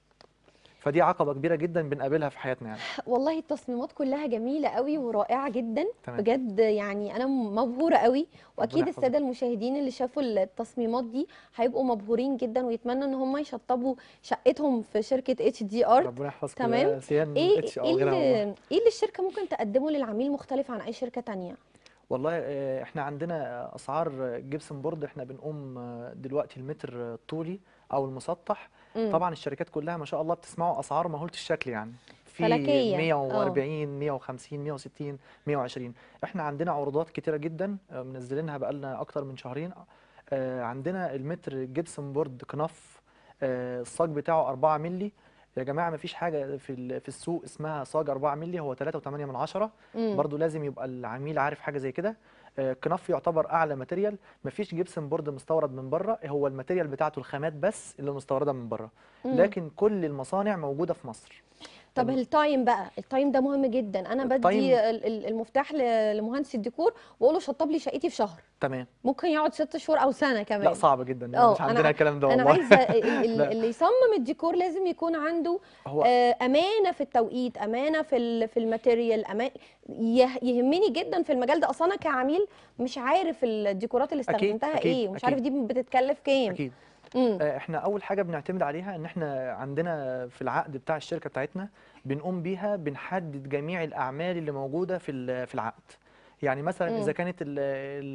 فدي عقبه كبيره جدا بنقابلها في حياتنا يعني والله التصميمات كلها جميله قوي ورائعه جدا تمام بجد يعني انا مبهوره قوي واكيد يحفظك. الساده المشاهدين اللي شافوا التصميمات دي هيبقوا مبهورين جدا ويتمنوا ان هم يشطبوا شقتهم في شركه اتش دي ارت ربنا يحفظك تمام. يا سيان ايه اتش ايه او غيرها والله. اللي ايه اللي الشركه ممكن تقدمه للعميل مختلف عن اي شركه تانية والله آه، احنا عندنا اسعار جبسن بورد احنا بنقوم آه، دلوقتي المتر الطولي او المسطح مم. طبعا الشركات كلها ما شاء الله بتسمعوا اسعار مهوله الشكل يعني في فلكية. 140 150 160 120 احنا عندنا عروضات كتيره جدا آه، منزلينها بقالنا اكتر من شهرين آه، عندنا المتر جبسن بورد كنف آه، الصاج بتاعه 4 مللي يا جماعه ما فيش حاجه في ال- في السوق اسمها صاج 4 مللي هو 3.8 من عشرة مم. برضو لازم يبقى العميل عارف حاجه زي كده آه، كنف يعتبر اعلى ماتيريال مفيش جبسن بورد مستورد من بره هو الماتيريال بتاعته الخامات بس اللي مستورده من بره مم. لكن كل المصانع موجوده في مصر طب التايم بقى التايم ده مهم جدا انا بدي التايم- ال- ال- المفتاح ل- لمهندس الديكور واقول له شطب لي شقتي في شهر تمام ممكن يقعد ست شهور او سنه كمان لا صعب جدا اه، مش انا عندنا ع- الكلام ده انا والله عايزه ال- ال- لا. اللي يصمم الديكور لازم يكون عنده هو آه، امانه في التوقيت امانه في ال- في الماتيريال أمان يه- يهمني جدا في المجال ده اصلا انا كعميل مش عارف الديكورات اللي أكيد، استخدمتها أكيد، ايه ومش أكيد. عارف دي بتتكلف كام اكيد امم آه، احنا اول حاجه بنعتمد عليها ان احنا عندنا في العقد بتاع الشركه بتاعتنا بنقوم بيها بنحدد جميع الاعمال اللي موجوده في ال- في العقد يعني مثلا مم. اذا كانت ال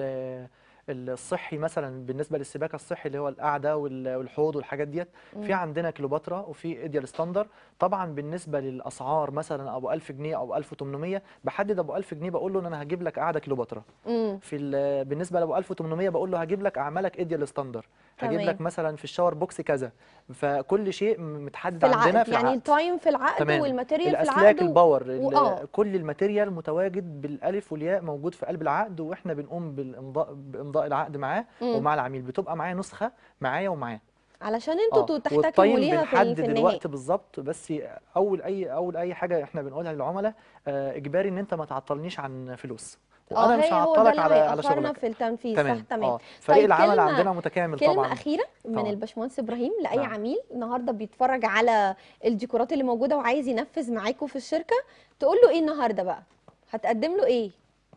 ال الصحي مثلا بالنسبه للسباكه الصحي اللي هو القعده وال- والحوض والحاجات ديت في عندنا كليوباترا وفي ايديال ستاندر طبعا بالنسبه للاسعار مثلا ابو 1000 جنيه او 1800 بحدد ابو 1000 جنيه بقول له ان انا هجيب لك قعده كليوباترا امم في ال- بالنسبه لابو 1800 بقول له هجيب لك اعمالك ايديال ستاندر هجيب تمام. لك مثلا في الشاور بوكس كذا فكل شيء م- متحدد في عندنا العقد في يعني العقد التايم في العقد تمام. والماتيريال في الاسلاك العقد و- الباور ال- وآه. كل الماتيريال متواجد بالالف والياء موجود في قلب العقد واحنا بنقوم بالامضاء بامضاء العقد معاه مم. ومع العميل بتبقى معايا نسخه معايا ومعاه علشان انتوا اه تحتكموا والتايم ليها في ال- بنحدد في النهايه الوقت بالظبط بس اول اي اول اي حاجه احنا بنقولها للعملاء آه، اجباري ان انت ما تعطلنيش عن فلوس اه وانا مش هي هو ده هعطلك اللي على على هيأخرنا شغلك في التنفيذ تمام صح تمام اه فريق طيب العمل كلمة- عندنا متكامل كلمة طبعا أخيرة من طبعا. الباشمهندس إبراهيم لأي نعم. عميل النهاردة بيتفرج على الديكورات اللي موجودة وعايز ينفذ معاكم في الشركة تقول له إيه النهاردة بقى؟ هتقدم له إيه؟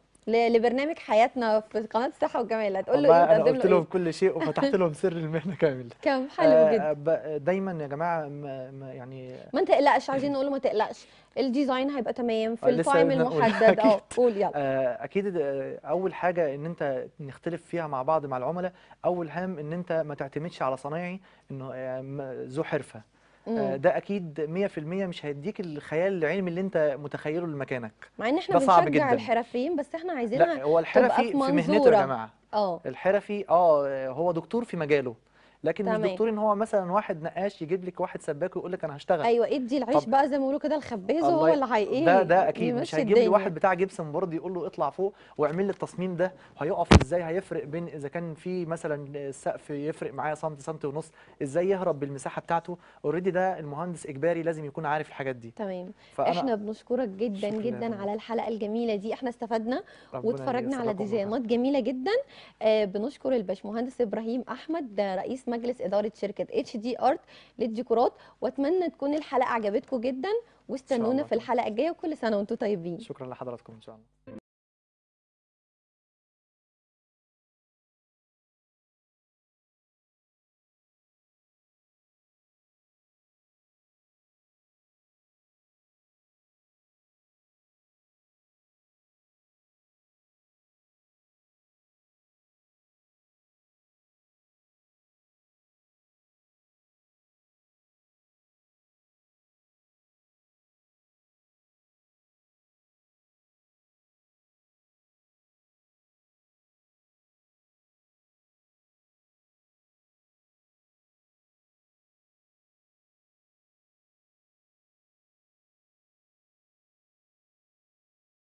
ل- لبرنامج حياتنا في قناة الصحة والجمال هتقول له والله إيه انا وتقدم قلت له لهم إيه؟ كل شيء وفتحت لهم سر المهنه كامل كم حلو آه، جدا ب- دايما يا جماعه ما ما يعني ما تقلقش عايزين نقول له ما تقلقش الديزاين هيبقى تمام في آه، لسه التايم بدنا نقول. المحدد اه أكيد. قول يلا آه، اكيد آه، اول حاجه ان انت نختلف فيها مع بعض مع العملاء اول هام ان انت ما تعتمدش على صنايعي انه آه، م- ذو حرفه آه، مم. ده اكيد 100% مش هيديك الخيال العلمي اللي انت متخيله لمكانك مع إن إحنا ده صعب بنشجع جدا. الحرفيين بس إحنا عايزينها لا هو الحرفي في في مهنته منظورة. يا جماعه اه الحرفي اه هو دكتور في مجاله لكن مش تمام. دكتور ان هو مثلا واحد نقاش يجيب لك واحد سباك ويقول لك انا هشتغل ايوه ادي العيش طب بقى زي ما بيقولوا كده الخباز الله وهو ي- اللي هي ايه ده ده اكيد مش يمشي هيجيب لي الدنيا. واحد بتاع جبسن بورد يقول له اطلع فوق واعمل لي التصميم ده هيقف ازاي هيفرق بين اذا كان في مثلا السقف يفرق معايا سنتي سنتي ونص ازاي يهرب بالمساحه بتاعته اوريدي ده المهندس اجباري لازم يكون عارف الحاجات دي تمام فانا احنا بنشكرك جدا شكرا يا جدا فندم. على الحلقه الجميله دي احنا استفدنا ربنا واتفرجنا على ييسر لكم ديزاينات جميله جدا آه بنشكر الباشمهندس ابراهيم احمد ده رئيس مجلس اداره شركه اتش دي ارت للديكورات واتمنى تكون الحلقه عجبتكم جدا واستنونا الله في الحلقه الجايه وكل سنه وانتم طيبين شكرا لحضراتكم ان شاء الله